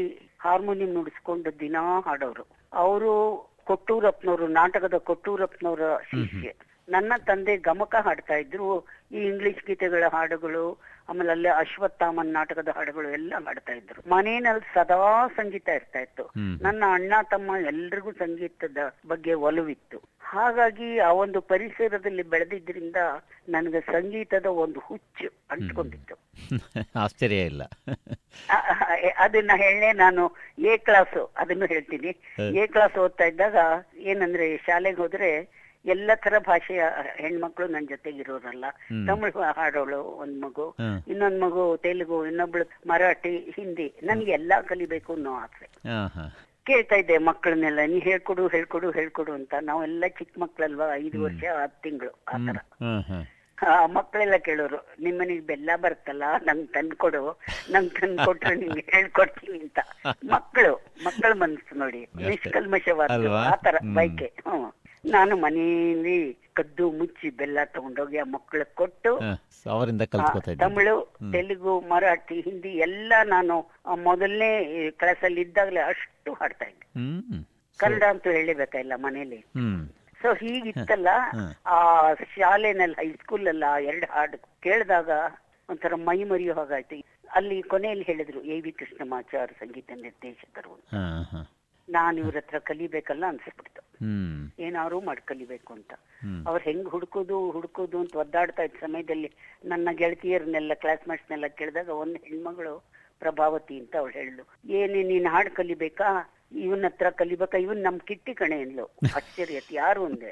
B: ಹಾರ್ಮೋನಿಯಂ ನುಡಿಸ್ಕೊಂಡು ದಿನಾ ಹಾಡೋರು ಅವರು ಕೊಟ್ಟೂರಪ್ಪನವರು ನಾಟಕದ ಕೊಟ್ಟೂರಪ್ಪನವರ ಶಿಷ್ಯ ನನ್ನ ತಂದೆ ಗಮಕ ಹಾಡ್ತಾ ಇದ್ರು ಈ ಇಂಗ್ಲಿಷ್ ಗೀತೆಗಳ ಹಾಡುಗಳು ಆಮೇಲೆ ಅಲ್ಲೇ ಅಶ್ವತ್ಥಾಮನ್ ನಾಟಕದ ಹಾಡುಗಳು ಎಲ್ಲ ಹಾಡ್ತಾ ಇದ್ರು ಮನೆಯಲ್ಲಿ ಸದಾ ಸಂಗೀತ ಇರ್ತಾ ಇತ್ತು
A: ಹ್ಮ್.
B: ನನ್ನ ಅಣ್ಣ ತಮ್ಮ ಎಲ್ರಿಗೂ ಸಂಗೀತದ ಬಗ್ಗೆ ಒಲವಿತ್ತು ಹಾಗಾಗಿ ಆ ಒಂದು ಪರಿಸರದಲ್ಲಿ ಬೆಳೆದಿದ್ರಿಂದ ನನಗೆ ಸಂಗೀತದ ಒಂದು ಹುಚ್ಚು ಅಂಟ್ಕೊಂಡಿತ್ತು
A: ಆಶ್ಚರ್ಯ ಇಲ್ಲ
B: ಆ, ಆ, ಅದನ್ನ ಹೇಳೇ ನಾನು ಎ ಕ್ಲಾಸ್ ಅದನ್ನು ಹೇಳ್ತೀನಿ ಎ ಕ್ಲಾಸ್ ಓದ್ತಾ ಇದ್ದಾಗ ಏನಂದ್ರೆ ಶಾಲೆಗೆ ಹೋದ್ರೆ ಎಲ್ಲ ತರ ಭಾಷೆಯ ಹೆಣ್ಮಕ್ಳು ನನ್ ಜೊತೆಗೆ ಇರೋರಲ್ಲ
A: ಹ್ಮ್.
B: ತಮಿಳು ಹಾಡೋಳು ಒಂದ್ ಮಗು
A: ಹ್ಮ್.
B: ಇನ್ನೊಂದ್ ಮಗು ತೆಲುಗು ಇನ್ನೊಬ್ಳು ಮರಾಠಿ ಹಿಂದಿ ನನ್ಗೆ ಎಲ್ಲಾ ಕಲಿಬೇಕು ಅನ್ನೋ ಆಸೆ
A: ಹಾ ಹಾ
B: ಕೇಳ್ತಾ ಇದ್ದೆ ಮಕ್ಕಳನ್ನೆಲ್ಲ ನೀ ಹೇಳ್ಕೊಡು ಹೇಳ್ಕೊಡು ಹೇಳ್ಕೊಡು ಅಂತ ನಾವೆಲ್ಲ ಚಿಕ್ಕ ಮಕ್ಳಲ್ವಾ ಐದು ವರ್ಷ ಹತ್ತು ತಿಂಗಳು ಆತರ
A: ಹ್ಮ್ ಹ್ಮ್
B: ಆ ಮಕ್ಕಳೆಲ್ಲ ಕೇಳೋರು ನಿಮ್ಮನೆಗೆ ಬೆಲ್ಲ ಬರುತ್ತಲ್ಲ ನಂಗ್ ತಂದ್ಕೊಡು ನಂಗ್ ತಂದ್ಕೊಟ್ರೆ ನಿಂಗೆ ಹೇಳ್ಕೊಡ್ತೀನಿ ಅಂತ ಮಕ್ಕಳು ಮಕ್ಕಳ ಮನಸ್ಸು ನೋಡಿ
A: ಅಷ್ಟೇ.
B: ನಿಷ್ಕಲ್ಮಶವಾದ
A: ಅಲ್ವಾ?
B: ಆತರ
A: ಹ್ಮ್.
B: ಬೈಕೆ ಹ್ಮ್ ನಾನು ಮನೆಯಲ್ಲಿ ಕದ್ದು ಮುಚ್ಚಿ ಬೆಲ್ಲ ತಗೊಂಡೋಗಿ ಆ ಮಕ್ಕಳಿಗೆ ಕೊಟ್ಟು
A: ಹ, ಸೊ ಅವರಿಂದ
B: ಆ,
A: ಕಲ್ತ್ಕೋತಾ ಇದ್ದೀನಿ
B: ತಮಿಳು ತೆಲುಗು ಮರಾಠಿ ಹಿಂದಿ ಎಲ್ಲ ನಾನು ಆ ಮೊದಲನೇ ಕ್ಲಾಸಲ್ಲಿ ಇದ್ದಾಗಲೇ ಅಷ್ಟು ಹಾಡ್ತಾ ಇದ್ದೆ
A: ಹ್ಮ್
B: ಕನ್ನಡ ಅಂತೂ ಹೇಳಲೇಬೇಕಾಗಿಲ್ಲ ಮನೇಲಿ
A: ಹ್ಮ್
B: ಸೊ ಹೀಗಿತ್ತಲ್ಲ
A: ಹ್ಮ್.
B: ಆ ಶಾಲೆನಲ್ಲಿ ಹೈಸ್ಕೂಲ್ ಅಲ್ಲ ಎರಡು ಹಾಡು ಕೇಳಿದಾಗ ಒಂಥರ ಮೈ ಮರಿಯೋ ಹಾಗಾಯ್ತು ಅಲ್ಲಿ ಕೊನೆಯಲ್ಲಿ ಹೇಳಿದ್ರು ಎ ವಿ ಕೃಷ್ಣಮಾಚಾರ್ ಸಂಗೀತ ನಿರ್ದೇಶಕರು
A: ಹಾ ಹಾ
B: ನಾನು ಇವ್ರ ಹತ್ರ ಕಲಿಬೇಕಲ್ಲ ಅನ್ಸ್ಬಿಡ್ತು
A: ಹ್ಮ್
B: ಏನಾದ್ರು ಮಾಡಿ ಕಲಿಬೇಕು ಅಂತ
A: ಹ್ಮ್
B: ಅವ್ರು ಹೆಂಗ್ ಹುಡುಕೋದು ಹುಡುಕೋದು ಅಂತ ಒದ್ದಾಡ್ತಾ ಇದ್ದ ಸಮಯದಲ್ಲಿ ನನ್ನ ಗೆಳತಿಯರನ್ನೆಲ್ಲ ಕ್ಲಾಸ್ಮೇಟ್ಸ್ನೆಲ್ಲ ಕೇಳಿದಾಗ ಒಂದು ಹೆಣ್ಮಗಳು ಪ್ರಭಾವತಿ ಅಂತ ಅವಳು ಹೇಳಿದ್ಲು ಏನೇ ನೀನ್ ಹಾಡು ಕಲಿಬೇಕಾ ಇವನ್ ಹತ್ರ ಕಲಿಬೇಕಾ ಇವನ್ ನಮ್ ಕಿಟ್ಟಿ ಕಣೆ ಅಂದ್ಲು ಆಶ್ಚರ್ಯ ಆಯ್ತು. ಯಾರು ಅಂದೆ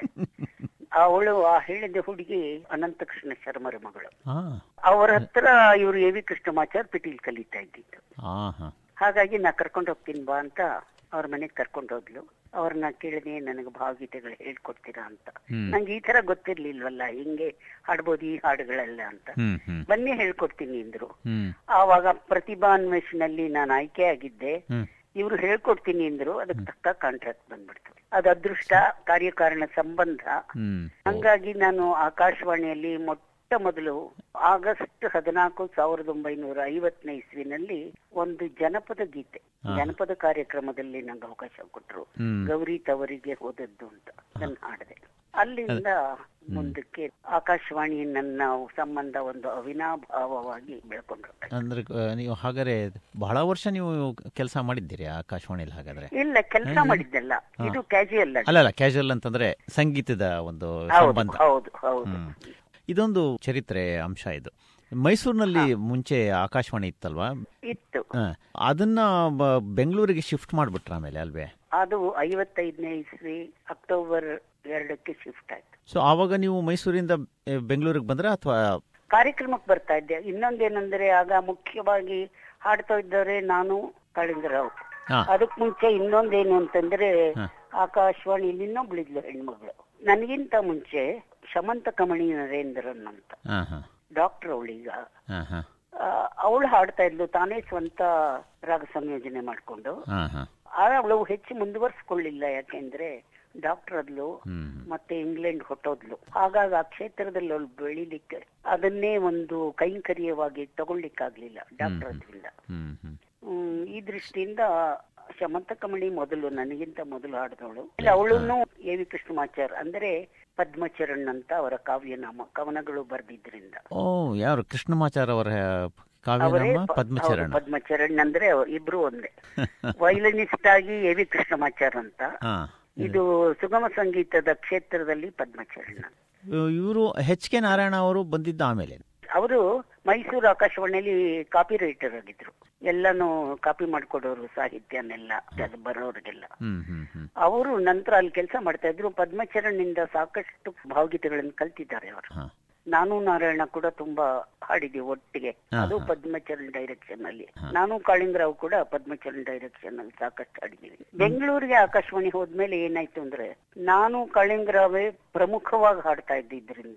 B: ಅವಳು ಆ ಹೇಳಿದ ಹುಡುಗಿ ಅನಂತಕೃಷ್ಣ ಶರ್ಮರ ಮಗಳು
A: ಹಾ
B: ಅವ್ರ ಹತ್ರ ಇವ್ರು ಎ ವಿ ಕೃಷ್ಣಮಾಚಾರ್ ಪಿಟೀಲ್ ಕಲಿತಾ ಇದ್ದಿದ್ದು
A: ಹಾ ಹಾ
B: ಹಾಗಾಗಿ ನಾ ಕರ್ಕೊಂಡು ಹೋಗ್ತೀನಿ ಬಾ ಅಂತ ಅವ್ರ ಮನೆಗೆ ಕರ್ಕೊಂಡು ಹೋದ್ಲು ಅವ್ರನ್ನ ಕೇಳಿದೆ ನನಗೆ ಭಾವಗೀತೆಗಳು ಹೇಳ್ಕೊಡ್ತೀರಾ ಅಂತ
A: ಹ್ಮ್.
B: ನಂಗೆ ಈ ತರ ಗೊತ್ತಿರ್ಲಿಲ್ವಲ್ಲ ಹಿಂಗೆ ಹಾಡ್ಬೋದು ಈ ಹಾಡುಗಳೆಲ್ಲ ಅಂತ
A: ಹ್ಮ್ ಹ್ಮ್
B: ಬನ್ನಿ ಹೇಳ್ಕೊಡ್ತೀನಿ ಅಂದ್ರು
A: ಹ್ಮ್
B: ಆವಾಗ ಪ್ರತಿಭಾ ಅನ್ವೇಷಣಲ್ಲಿ ನಾನು ಆಯ್ಕೆ ಆಗಿದ್ದೆ
A: ಹ್ಮ್
B: ಇವ್ರು ಹೇಳ್ಕೊಡ್ತೀನಿ ಅಂದ್ರು ಅದಕ್ಕೆ ತಕ್ಕ ಕಾಂಟ್ರಾಕ್ಟ್ ಬಂದ್ಬಿಡ್ತು ಅದು ಅದೃಷ್ಟ ಕಾರ್ಯಕಾರಣ ಸಂಬಂಧ
A: ಹ್ಮ್
B: ಹಂಗಾಗಿ ನಾನು ಆಕಾಶವಾಣಿಯಲ್ಲಿ ಮೊಟ್ಟ ಮೊದಲು ಆಗಸ್ಟ್ ಹದಿನಾಲ್ಕು ಸಾವಿರದ ಒಂಬೈನೂರ ಐವತ್ತನೇ ಇಸ್ವಿನಲ್ಲಿ ಒಂದು ಜನಪದ ಗೀತೆ ಜನಪದ ಕಾರ್ಯಕ್ರಮದಲ್ಲಿ ನಂಗೆ ಅವಕಾಶ ಕೊಟ್ರು
A: ಹ್ಮ್
B: ಗೌರಿ ತವರಿಗೆ ಹೋದದ್ದು ಅಂತ ಅದನ್ನ ಹಾಡಿದೆ ಅಲ್ಲಿಂದ ಮುಂದಕ್ಕೆ ಆಕಾಶವಾಣಿ ನನ್ನ ಸಂಬಂಧ ಒಂದು ಅವಿನಾಭಾವವಾಗಿ ಬೆಳ್ಕೊಂಡ್ರು
A: ಅಂದ್ರೆ ಆ, ನೀವು ಹಾಗಾದ್ರೆ ಬಹಳ ವರ್ಷ ನೀವು ಕೆಲಸ ಮಾಡಿದ್ದೀರಿ ಆಕಾಶವಾಣಿಯಲ್ಲಿ ಹಾಗಾದ್ರೆ
B: ಇಲ್ಲ ಕೆಲಸ ಮಾಡಿದ್ದೆಲ್ಲ ಇದು ಕ್ಯಾಜುಯಲ್
A: ಅಲ್ಲ ಅಲ್ಲ ಕ್ಯಾಶುವಲ್ ಅಂತಂದ್ರೆ ಸಂಗೀತದ ಒಂದು
B: ಹೌದು
A: ಸಂಬಂಧ
B: ಹೌದು ಹೌದು
A: ಹ್ಮ್ ಇದೊಂದು ಚರಿತ್ರೆ ಅಂಶ ಇದು ಮೈಸೂರಿನಲ್ಲಿ ಮುಂಚೆ ಆಕಾಶವಾಣಿ ಇತ್ತಲ್ವಾ
B: ಇತ್ತು
A: ಹ. ಅದನ್ನ ಬ- ಬೆಂಗಳೂರಿಗೆ ಶಿಫ್ಟ್ ಮಾಡ್ಬಿಟ್ರ ಆಮೇಲೆ ಅಲ್ವೇ
B: ಅದು ಐವತ್ತೈದನೇ ಇಸ್ವಿ ಅಕ್ಟೋಬರ್ ಎರಡಕ್ಕೆ ಶಿಫ್ಟ್ ಆಯ್ತು
A: ಸೊ ಆವಾಗ ನೀವು ಮೈಸೂರಿಂದ ಎ, ಬೆಂಗಳೂರಿಗೆ ಬಂದ್ರೆ ಅಥವಾ
B: ಕಾರ್ಯಕ್ರಮಕ್ಕೆ ಬರ್ತಾ ಇದ್ದೆ ಇನ್ನೊಂದೇನಂದ್ರೆ ಆಗ ಮುಖ್ಯವಾಗಿ ಹಾಡ್ತಾ ಇದ್ದಾರೆ ನಾನು ಕಾಳಿಂಗರಾವ್
A: ಹಾ
B: ಅದಕ್ ಮುಂಚೆ ಇನ್ನೊಂದೇನು ಅಂತಂದ್ರೆ
A: ಹ.
B: ಆಕಾಶವಾಣಿಯಲ್ಲಿ ಇನ್ನೊಬ್ಳಿದ್ಲು ಹೆಣ್ಮಗಳು ನನಗಿಂತ ಮುಂಚೆ ಶಮಂತ ಕಮಣಿ ನರೇಂದ್ರನ್ ಅಂತ
A: ಹಾ ಹಾ
B: ಡಾಕ್ಟರ್ ಅವಳೀಗ
A: ಹಾ ಹಾ
B: ಅವಳು ಹಾಡ್ತಾ ಇದ್ಲು ತಾನೇ ಸ್ವಂತ ರಾಗ ಸಂಯೋಜನೆ ಮಾಡ್ಕೊಂಡು
A: ಹಾ ಹಾ
B: ಅವಳು ಹೆಚ್ಚು ಮುಂದುವರ್ಸ್ಕೊಳ್ಳಿಲ್ಲ ಯಾಕೆಂದ್ರೆ ಡಾಕ್ಟರ್ ಅದ್ಲು
A: ಹ್ಮ್
B: ಮತ್ತೆ ಇಂಗ್ಲೆಂಡ್ ಹೊಟ್ಟೋದ್ಲು ಹಾಗಾಗಿ ಆ ಕ್ಷೇತ್ರದಲ್ಲಿ ಅವಳು ಬೆಳಿಲಿಕ್ಕೆ ಅದನ್ನೇ ಒಂದು ಕೈಂಕರ್ಯವಾಗಿ ತಗೊಳ್ಲಿಕ್ಕಾಗ್ಲಿಲ್ಲ ಡಾಕ್ಟರ್ ಅದ್ರಿಂದ
A: ಹ್ಮ್ ಹ್ಮ್
B: ಹ್ಮ್, ಈ ದೃಷ್ಟಿಯಿಂದ ಶಮಂತ ಕಮಣಿ ಮೊದಲು ನನಗಿಂತ ಮೊದಲು ಹಾಡಿದವಳು ಅವಳನ್ನು ಎ ವಿ ಕೃಷ್ಣಮಾಚಾರ್ ಅಂದ್ರೆ ಪದ್ಮಚರಣ್ ಅಂತ ಅವರ ಕಾವ್ಯನಾಮ ಕವನಗಳು ಬರ್ದಿದ್ರಿಂದ
A: ಓ ಯಾರು ಕೃಷ್ಣಮಾಚಾರ್ ಅವರ
B: ಅವರೇ
A: ಕಾವ್ಯನಾಮ
B: ಪ-
A: ಪದ್ಮಚರಣ
B: ಹೌದು, ಪದ್ಮಚರಣ್ ಅಂದ್ರೆ ಅವ್ರು ಇಬ್ರು ಒಂದೇ ವೈಲನಿಸ್ಟ್ ಆಗಿ ಎ ವಿ ಕೃಷ್ಣಮಾಚಾರ್ ಅಂತ
A: ಹಾ
B: ಇದು ಸುಗಮ ಸಂಗೀತದ ಕ್ಷೇತ್ರದಲ್ಲಿ ಪದ್ಮಚರಣ್
A: ಇವರು ಎಚ್ ಕೆ ನಾರಾಯಣ ಅವರು ಬಂದಿದ್ದ ಆಮೇಲೆ
B: ಅವರು ಮೈಸೂರು ಆಕಾಶವಾಣಿಯಲ್ಲಿ ಕಾಪಿ ರೈಟರ್ ಆಗಿದ್ರು ಎಲ್ಲಾನು ಕಾಪಿ ಮಾಡ್ಕೊಡೋರು ಸಾಹಿತ್ಯನೆಲ್ಲ ಅದು ಬರೋರಿಗೆಲ್ಲ
A: ಹ್ಮ್ ಹ್ಮ್ ಹ್ಮ್
B: ಅವರು ನಂತರ ಅಲ್ಲಿ ಕೆಲಸ ಮಾಡ್ತಾ ಇದ್ರು ಪದ್ಮಚರಣ್ನಿಂದ ಸಾಕಷ್ಟು ಭಾವಗೀತೆಗಳನ್ನು ಕಲ್ತಿದ್ದಾರೆ ಅವರು
A: ಹಾ
B: ನಾನು ನಾರಾಯಣ ಕೂಡ ತುಂಬಾ ಹಾಡಿದೀವಿ ಒಟ್ಟಿಗೆ
A: ಹಾ,
B: ಅದು
A: ಹಾ.
B: ಪದ್ಮಚರಣ್ ಡೈರೆಕ್ಷನ್ ಅಲ್ಲಿ ನಾನು ಕಾಳಿಂಗರಾವ್ ಕೂಡ ಪದ್ಮಚರಣ್ ಡೈರೆಕ್ಷನ್ ಅಲ್ಲಿ ಸಾಕಷ್ಟು ಹಾಡಿದೀವಿ ಬೆಂಗಳೂರಿಗೆ ಆಕಾಶವಾಣಿ ಹೋದ್ಮೇಲೆ ಏನಾಯ್ತು ಅಂದ್ರೆ ನಾನು ಕಾಳಿಂಗರಾವೇ ಪ್ರಮುಖವಾಗಿ ಹಾಡ್ತಾ ಇದ್ದಿದ್ರಿಂದ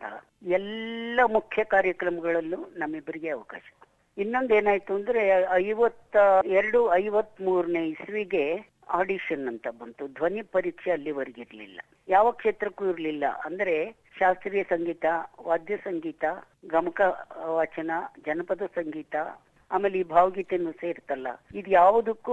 B: ಎಲ್ಲ ಮುಖ್ಯ ಕಾರ್ಯಕ್ರಮಗಳಲ್ಲೂ ನಮ್ಮಿಬ್ಬರಿಗೆ ಅವಕಾಶ ಇನ್ನೊಂದ್ ಏನಾಯ್ತು ಅಂದ್ರೆ ಐವತ್ತ ಎರಡು ಐವತ್ ಮೂರನೇ ಇಸ್ವಿಗೆ ಆಡಿಷನ್ ಅಂತ ಬಂತು ಧ್ವನಿ ಪರೀಕ್ಷೆ ಅಲ್ಲಿವರೆಗೆ ಇರ್ಲಿಲ್ಲ ಯಾವ ಕ್ಷೇತ್ರಕ್ಕೂ ಇರ್ಲಿಲ್ಲ ಅಂದ್ರೆ ಶಾಸ್ತ್ರೀಯ ಸಂಗೀತ ವಾದ್ಯ ಸಂಗೀತ ಗಮಕ ವಾಚನ ಜನಪದ ಸಂಗೀತ ಆಮೇಲೆ ಈ ಭಾವಗೀತೆನೂ ಸೇರ್ತಲ್ಲ ಇದು ಯಾವುದಕ್ಕೂ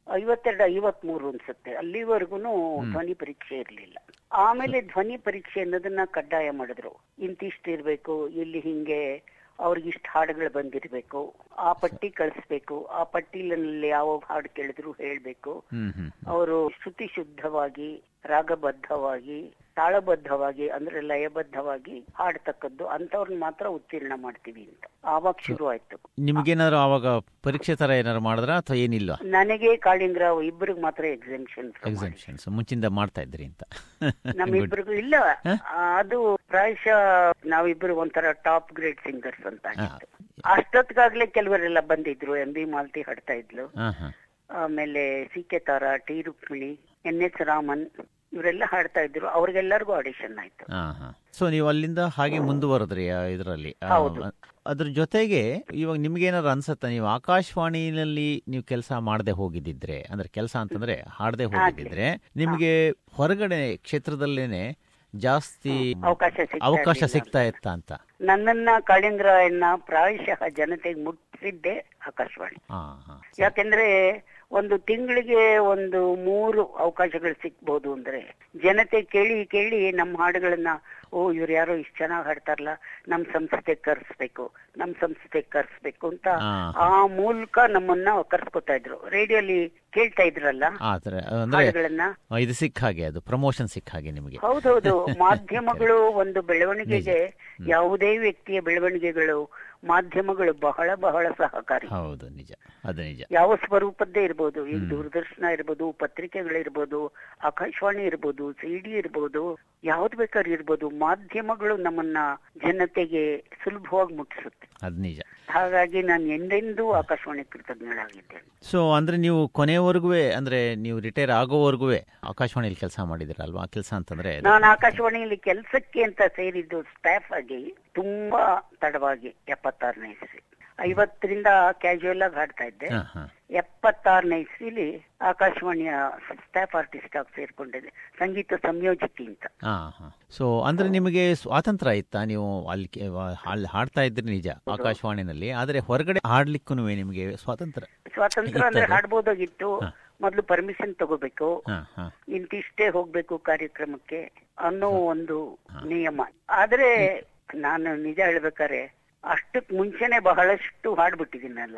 B: ಐವತ್ತೆರಡು ಐವತ್ಮೂರು ಅನ್ಸುತ್ತೆ ಅಲ್ಲಿವರೆಗೂ ಧ್ವನಿ ಪರೀಕ್ಷೆ ಇರ್ಲಿಲ್ಲ ಆಮೇಲೆ ಧ್ವನಿ ಪರೀಕ್ಷೆ ಅನ್ನೋದನ್ನ ಕಡ್ಡಾಯ ಮಾಡಿದ್ರು ಇಂತಿಷ್ಟು ಇರ್ಬೇಕು ಇಲ್ಲಿ ಹಿಂಗೆ ಅವ್ರಿಗೆ ಇಷ್ಟು ಹಾಡುಗಳು ಬಂದಿರ್ಬೇಕು ಆ ಪಟ್ಟಿ ಕಳಿಸ್ಬೇಕು ಆ ಪಟ್ಟಿಲಲ್ಲಿ ಯಾವ ಹಾಡು ಕೇಳಿದ್ರು ಹೇಳ್ಬೇಕು
A: ಹ್ಮ್ ಹ್ಮ್
B: ಅವರು ಶ್ರುತಿ ಶುದ್ಧವಾಗಿ ರಾಗಬದ್ಧವಾಗಿ ತಾಳಬದ್ಧವಾಗಿ ಅಂದ್ರೆ ಲಯಬದ್ಧವಾಗಿ ಹಾಡ್ತಕ್ಕದ್ದು ಅಂತವ್ರನ್ನ ಮಾತ್ರ ಉತ್ತೀರ್ಣ ಮಾಡ್ತೀವಿ ಅಂತ ಆವಾಗ ಶುರು ಆಯ್ತು
A: ನಿಮ್ಗೇನಾದ್ರು ಆವಾಗ ಪರೀಕ್ಷೆ ತರ ಏನಾದ್ರು ಮಾಡಿದ್ರ ಅಥವಾ ಏನಿಲ್ಲ
B: ನನಗೆ ಕಾಳಿಂಗರಾವ್ ಇಬ್ಬರಿಗೆ ಮಾತ್ರ ಎಕ್ಸಾಮಿಷನ್
A: ಎಕ್ಸಾಮಿಷನ್ಸ್ ಮುಂಚಿಂದ ಮಾಡ್ತಾ ಇದ್ರಿ ಅಂತ
B: ನಮ್ಮಿಬ್ಬರಿಗೂ ಇಲ್ಲ ಆ, ಅದು ಪ್ರಾಯಶಃ ನಾವಿಬ್ಬರು ಒಂಥರ ಟಾಪ್ ಗ್ರೇಡ್ ಸಿಂಗರ್ಸ್ ಅಂತ ಆಗಿತ್ತು ಅಷ್ಟೊತ್ತಿಗಾಗ್ಲೇ ಕೆಲವರೆಲ್ಲ ಬಂದಿದ್ರು ಎಂ ಬಿ ಮಾಲ್ತಿ ಹಾಡ್ತಾ ಇದ್ಲು
A: ಹಾ ಹಾ
B: ಆಮೇಲೆ C K Tara T Rukmini N S Raman ಇವರೆಲ್ಲ ಹಾಡ್ತಾ ಇದ್ರು ಅವ್ರಿಗೆಲ್ಲರಿಗೂ ಆಡಿಷನ್ ಆಯ್ತು
A: ಹಾ ಹಾ ಸೊ ನೀವು ಅಲ್ಲಿಂದ ಹಾಗೆ ಮುಂದುವರೆದ್ರಿ ಆ ಇದರಲ್ಲಿ ಆ,
B: ಹೌದು.
A: ಅದ್ರ ಜೊತೆಗೆ ಇವಾಗ ನಿಮ್ಗೇನಾದ್ರು ಅನ್ಸತ್ತ ನೀವು ಆಕಾಶವಾಣಿನಲ್ಲಿ ನೀವು ಕೆಲಸ ಮಾಡದೆ ಹೋಗಿದ್ದಿದ್ರೆ ಅಂದ್ರೆ ಕೆಲಸ ಅಂತಂದ್ರೆ ಹಾಡದೆ ಹೋಗಿದ್ದಿದ್ರೆ ನಿಮ್ಗೆ ಹೊರಗಡೆ ಕ್ಷೇತ್ರದಲ್ಲೇನೆ ಜಾಸ್ತಿ
B: ಅವಕಾಶ ಸಿಗ್ತಾ
A: ಅವಕಾಶ
B: ಇರ್ಲಿಲ್ಲ.
A: ಸಿಗ್ತಾ ಇತ್ತ ಅಂತ
B: ನನ್ನನ್ನ ಕಾಳಿಂಗರಾಯಣ್ಣ ಪ್ರಾಯಶಃ ಜನತೆಗೆ ಮುಟ್ಟಿಸಿದ್ದೆ ಆಕಾಶವಾಣಿ
A: ಹಾ ಹಾ
B: ಯಾಕೆಂದ್ರೆ ಒಂದು ತಿಂಗಳಿಗೆ ಒಂದು ಮೂರು ಅವಕಾಶಗಳು ಸಿಕ್ಬಹುದು ಅಂದ್ರೆ ಜನತೆ ಕೇಳಿ ಕೇಳಿ ನಮ್ಮ ಹಾಡುಗಳನ್ನ ಓ ಇವ್ರು ಯಾರೋ ಇಷ್ಟು ಚೆನ್ನಾಗಿ ಹಾಡ್ತಾರಲ್ಲ ನಮ್ ಸಂಸ್ಥೆ ಕರ್ಸ್ಬೇಕು ನಮ್ ಸಂಸ್ಥೆ ಕರ್ಸ್ಬೇಕು ಅಂತ
A: ಹಾ.
B: ಆ ಮೂಲಕ ನಮ್ಮನ್ನ ಕರ್ಸ್ಕೊತಾ ಇದ್ರು ರೇಡಿಯೋಲಿ ಕೇಳ್ತಾ ಇದ್ರಲ್ಲ
A: ಆತರ ಅಂದ್ರೆ
B: ಹಾಡುಗಳನ್ನ
A: ಆ, ಇದು ಸಿಕ್ಕ ಹಾಗೆ ಅದು ಪ್ರಮೋಷನ್ ಸಿಕ್ಕ ಹಾಗೆ ನಿಮಗೆ
B: ಹೌದೌದು ಮಾಧ್ಯಮಗಳು ಒಂದು ಬೆಳವಣಿಗೆಗೆ ಯಾವುದೇ ವ್ಯಕ್ತಿಯ ಬೆಳವಣಿಗೆಗಳು ಮಾಧ್ಯಮಗಳು ಬಹಳ ಬಹಳ ಸಹಕಾರಿ
A: ಹೌದು ನಿಜ ಅದು ನಿಜ
B: ಯಾವ ಸ್ವರೂಪದ್ದೇ ಇರ್ಬೋದು ಈಗ ದೂರದರ್ಶನ ಇರ್ಬೋದು ಪತ್ರಿಕೆಗಳಿರ್ಬೋದು ಆಕಾಶವಾಣಿ ಇರ್ಬೋದು ಸಿಡಿ ಇರ್ಬೋದು ಯಾವ್ದು ಬೇಕಾದ್ರೂ ಇರ್ಬೋದು ಮಾಧ್ಯಮಗಳು ನಮ್ಮನ್ನ ಜನತೆಗೆ ಸುಲಭವಾಗಿ ಮುಟ್ಟಿಸುತ್ತೆ
A: ಅದು ನಿಜ
B: ಹಾಗಾಗಿ ನಾನು ಎಂದೆಂದೂ ಆಕಾಶವಾಣಿ ಕೃತಜ್ಞಳಾಗಿದ್ದೇನೆ
A: ಸೊ ಅಂದ್ರೆ ನೀವು ಕೊನೆವರೆಗೂ ಅಂದ್ರೆ ನೀವು ರಿಟೈರ್ ಆಗೋವರೆಗೂ ಆಕಾಶವಾಣಿಯಲ್ಲಿ ಕೆಲಸ ಮಾಡಿದಿರಲ್ವಾ ಕೆಲಸ ಅಂತಂದ್ರೆ ಅದು-
B: ನಾನು ಆಕಾಶವಾಣಿಯಲ್ಲಿ ಕೆಲಸಕ್ಕೆ ಅಂತ ಸೇರಿದ್ದು ಸ್ಟಾಫ್ ಆಗಿ ತುಂಬಾ ತಡವಾಗಿ ಎಪ್ಪತ್ತಾರನೇ ಇಸ್ವಿ ಐವತ್ತರಿಂದ ಕ್ಯಾಶುಯಲ್ ಆಗಿ ಹಾಡ್ತಾ ಇದ್ದೆ
A: ಹಾ, ಹಾ.
B: ಎಪ್ಪತ್ತಾರನೇ ಇಸ್ವಿಲಿ ಆಕಾಶವಾಣಿಯ ಸ್ಟಾಫ್ ಆರ್ಟಿಸ್ಟ್ ಆಗಿ ಸೇರ್ಕೊಂಡಿದ್ದೆ ಸಂಗೀತ ಸಂಯೋಜಕಿ ಅಂತ
A: ಹಾ ಹಾ ಸೊ ಅಂದ್ರೆ ನಿಮಗೆ ಸ್ವಾತಂತ್ರ್ಯ ಇತ್ತಾ ನೀವು ಅಲ್ಲಿ ಕೆ- ವ- ಅಲ್ಲಿ ಹಾಡ್ತಾ ಇದ್ರಿ ನಿಜ ಆಕಾಶವಾಣಿನಲ್ಲಿ ಆದ್ರೆ ಹೊರಗಡೆ ಹಾಡ್ಲಿಕ್ಕೂ ನಿಮಗೆ ಸ್ವಾತಂತ್ರ್ಯ
B: ಸ್ವಾತಂತ್ರ್ಯ ಅಂದ್ರೆ
A: ಇತ್ತದು?
B: ಹಾಡ್ಬೋದಾಗಿತ್ತು ಮೊದಲು ಪರ್ಮಿಷನ್ ತಗೋಬೇಕು
A: ಹಾ ಹಾ
B: ಇಂತಿಷ್ಟೇ ಹೋಗ್ಬೇಕು ಕಾರ್ಯಕ್ರಮಕ್ಕೆ ಅನ್ನೋ ಒಂದು ನಿಯಮ ಆದ್ರೆ ನಾನು ನಿಜ ಹೇಳ್ಬೇಕಾರೆ ಅಷ್ಟಕ್ ಮುಂಚೆನೆ ಬಹಳಷ್ಟು ಹಾಡ್ಬಿಟ್ಟಿದ್ದೀನಲ್ಲ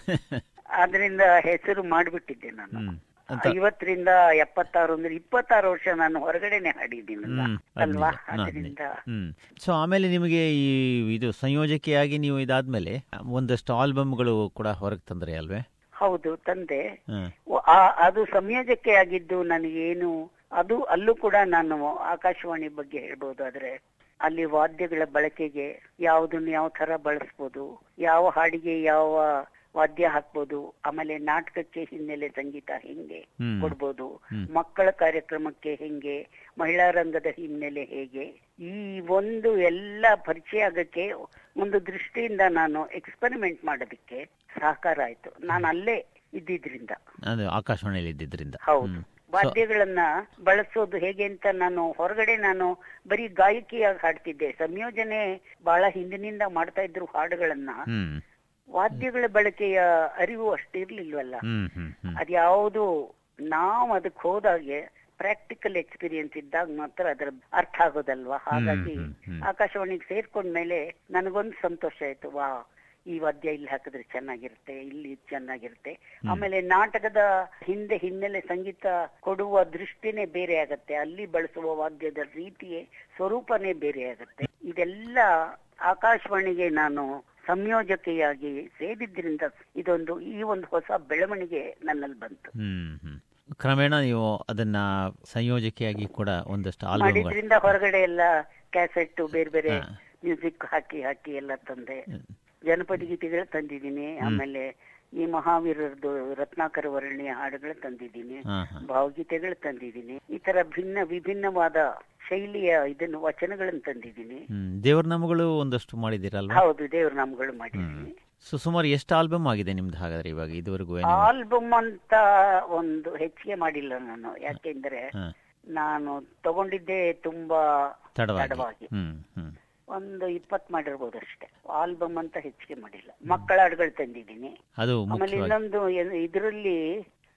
B: ಆದ್ರಿಂದ ಹೆಸರು ಮಾಡ್ಬಿಟ್ಟಿದ್ದೆ ನಾನು
A: ಹ್ಮ್
B: ಐವತ್ತರಿಂದ ಎಪ್ಪತ್ತಾರು ಅಂದ್ರೆ ಇಪ್ಪತ್ತಾರು ವರ್ಷ ನಾನು ಹೊರಗಡೆನೆ ಹಾಡಿದ್ದೀನಲ್ಲ
A: ಹ್ಮ್ ಅದ್
B: ಅಲ್ವಾ
A: ನಿಜ. ಅದ್
B: ಅದರಿಂದ
A: ಹ್ಮ್ ಸೊ ಆಮೇಲೆ ನಿಮಗೆ ಈ ಇದು ಸಂಯೋಜಕಿಯಾಗಿ ನೀವು ಇದಾದ್ಮೇಲೆ ಒಂದಷ್ಟು ಆಲ್ಬಮ್ಗಳು ಕೂಡ ಹೊರಗೆ ತಂದ್ರೆ ಅಲ್ವೇ
B: ಹೌದು ತಂದೆ
A: ಹ್ಮ್
B: ಓ- ಆ- ಅದು ಸಂಯೋಜಕ್ಕೆ ಆಗಿದ್ದು ನನಗೇನು ಅದು ಅಲ್ಲೂ ಕೂಡ ನಾನು ಆಕಾಶವಾಣಿ ಬಗ್ಗೆ ಹೇಳ್ಬೋದಾದ್ರೆ ಅಲ್ಲಿ ವಾದ್ಯಗಳ ಬಳಕೆಗೆ ಯಾವುದನ್ನು ಯಾವ ತರ ಬಳಸ್ಬೋದು ಯಾವ ಹಾಡಿಗೆ ಯಾವ ವಾದ್ಯ ಹಾಕ್ಬೋದು ಆಮೇಲೆ ನಾಟಕಕ್ಕೆ ಹಿನ್ನೆಲೆ ಸಂಗೀತ ಹೆಂಗೆ
A: ಹ್ಮ್.
B: ಕೊಡ್ಬೋದು
A: ಹ್ಮ್.
B: ಮಕ್ಕಳ ಕಾರ್ಯಕ್ರಮಕ್ಕೆ ಹೆಂಗೆ ಮಹಿಳಾ ರಂಗದ ಹಿನ್ನೆಲೆ ಹೇಗೆ ಈ ಒಂದು ಎಲ್ಲ ಪರಿಚಯ ಆಗಕ್ಕೆ ಒಂದು ದೃಷ್ಟಿಯಿಂದ ನಾನು ಎಕ್ಸ್ಪೆರಿಮೆಂಟ್ ಮಾಡೋದಕ್ಕೆ ಸಹಕಾರ ಆಯ್ತು ನಾನು ಅಲ್ಲೇ ಇದ್ದಿದ್ರಿಂದ
A: ಅದು ಆಕಾಶವಾಣಿಯಲ್ಲಿ ಇದ್ದಿದ್ರಿಂದ
B: ಹೌದು
A: ಹ್ಮ್.
B: ವಾದ್ಯಗಳನ್ನ ಬಳಸೋದು ಹೇಗೆ ಅಂತ ನಾನು ಹೊರಗಡೆ ನಾನು ಬರೀ ಗಾಯಕಿಯಾಗಿ ಹಾಡ್ತಿದ್ದೆ ಸಂಯೋಜನೆ ಬಹಳ ಹಿಂದಿನಿಂದ ಮಾಡ್ತಾ ಇದ್ರು ಹಾಡುಗಳನ್ನ
A: ಹ್ಮ್
B: ವಾದ್ಯಗಳ ಬಳಕೆಯ ಅರಿವು ಅಷ್ಟಿರ್ಲಿಲ್ವಲ್ಲ
A: ಹ್ಮ್ ಹ್ಮ್ ಹ್ಮ್
B: ಅದ್ಯಾವುದು ನಾವು ಅದಕ್ಕೆ ಹೋದಾಗೆ ಪ್ರಾಕ್ಟಿಕಲ್ ಎಕ್ಸ್ಪೀರಿಯನ್ಸ್ ಇದ್ದಾಗ ಮಾತ್ರ ಅದರ ಅರ್ಥ ಆಗೋದಲ್ವಾ ಹಾಗಾಗಿ
A: ಹ್ಮ್, ಹ್ಮ್.
B: ಆಕಾಶವಾಣಿಗೆ ಸೇರ್ಕೊಂಡ್ಮೇಲೆ ನನಗೊಂದು ಸಂತೋಷ ಆಯ್ತು ವಾ ಈ ವಾದ್ಯ ಇಲ್ಲಿ ಹಾಕಿದ್ರೆ ಚೆನ್ನಾಗಿರುತ್ತೆ ಇಲ್ಲಿ ಇದ್ ಚೆನ್ನಾಗಿರುತ್ತೆ ಆಮೇಲೆ ನಾಟಕದ ಹಿಂದೆ ಹಿನ್ನೆಲೆ ಸಂಗೀತ ಕೊಡುವ ದೃಷ್ಟಿನೇ ಬೇರೆ ಆಗತ್ತೆ ಅಲ್ಲಿ ಬಳಸುವ ವಾದ್ಯದ ರೀತಿಯೇ ಸ್ವರೂಪನೇ ಬೇರೆ ಆಗತ್ತೆ ಇದೆಲ್ಲ ಆಕಾಶವಾಣಿಗೆ ನಾನು ಸಂಯೋಜಕೆಯಾಗಿ ಸೇರಿದ್ರಿಂದ ಇದೊಂದು ಈ ಒಂದು ಹೊಸ ಬೆಳವಣಿಗೆ ನನ್ನಲ್ಲಿ ಬಂತು
A: ಹ್ಮ್ ಹ್ಮ್ ಕ್ರಮೇಣ ನೀವು ಅದನ್ನ ಸಂಯೋಜಕಿಯಾಗಿ ಕೂಡ ಒಂದಷ್ಟು ಆಲ್ಬಮ್ಗಳು
B: ಮಾಡಿದ್ರಿಂದ ಹೊರಗಡೆ ಎಲ್ಲ ಕ್ಯಾಸೆಟ್ ಬೇರೆ ಬೇರೆ
A: ಹಾ.
B: ಮ್ಯೂಸಿಕ್ ಹಾಕಿ ಹಾಕಿ ಎಲ್ಲ ತಂದೆ ಜನಪದ ಗೀತೆಗಳು ತಂದಿದ್ದೀನಿ ಆಮೇಲೆ ಈ ಮಹಾವೀರರದು ರತ್ನಾಕರ ವರ್ಣಿಯ ಹಾಡುಗಳು ತಂದಿದ್ದೀನಿ
A: ಹಾ ಹಾ
B: ಭಾವಗೀತೆಗಳು ತಂದಿದ್ದೀನಿ ಈ ತರ ಭಿನ್ನ ವಿಭಿನ್ನವಾದ ಶೈಲಿಯ ಇದನ್ನು ವಚನಗಳನ್ನು ತಂದಿದ್ದೀನಿ
A: ಹ್ಮ್ ದೇವ್ರ ನಾಮಗಳು ಒಂದಷ್ಟು ಮಾಡಿದ್ದೀರಲ್ವಾ
B: ಹೌದು ದೇವ್ರ ನಾಮಗಳು ಮಾಡಿದ್ದೀನಿ
A: ಸೊ ಸುಮಾರು ಎಷ್ಟು ಆಲ್ಬಮ್ ಆಗಿದೆ ನಿಮ್ದು ಹಾಗಾದ್ರೆ ಇವಾಗ ಇದುವರೆಗೂ ಏನು
B: ಆಲ್ಬಮ್ ಅಂತ ಒಂದು ಹೆಚ್ಚಿಗೆ ಮಾಡಿಲ್ಲ ನಾನು ಯಾಕೆಂದ್ರೆ
A: ಹಾ,
B: ನಾನು ತಗೊಂಡಿದ್ದೆ ತುಂಬಾ
A: ತಡವಾಗಿ
B: ತಡವಾಗಿ
A: ಹ್ಮ್ ಹ್ಮ್
B: ಒಂದು ಇಪ್ಪತ್ ಮಾಡಿರ್ಬೋದು ಅಷ್ಟೇ ಆಲ್ಬಮ್ ಅಂತ ಹೆಚ್ಚಿಗೆ ಮಾಡಿಲ್ಲ ಮಕ್ಕಳ ಹಾಡುಗಳು ತಂದಿದ್ದೀನಿ
A: ಅದು
B: ಆಮೇಲೆ
A: ಮುಖ್ಯವಾಗಿ
B: ಇನ್ನೊಂದು ಇದರಲ್ಲಿ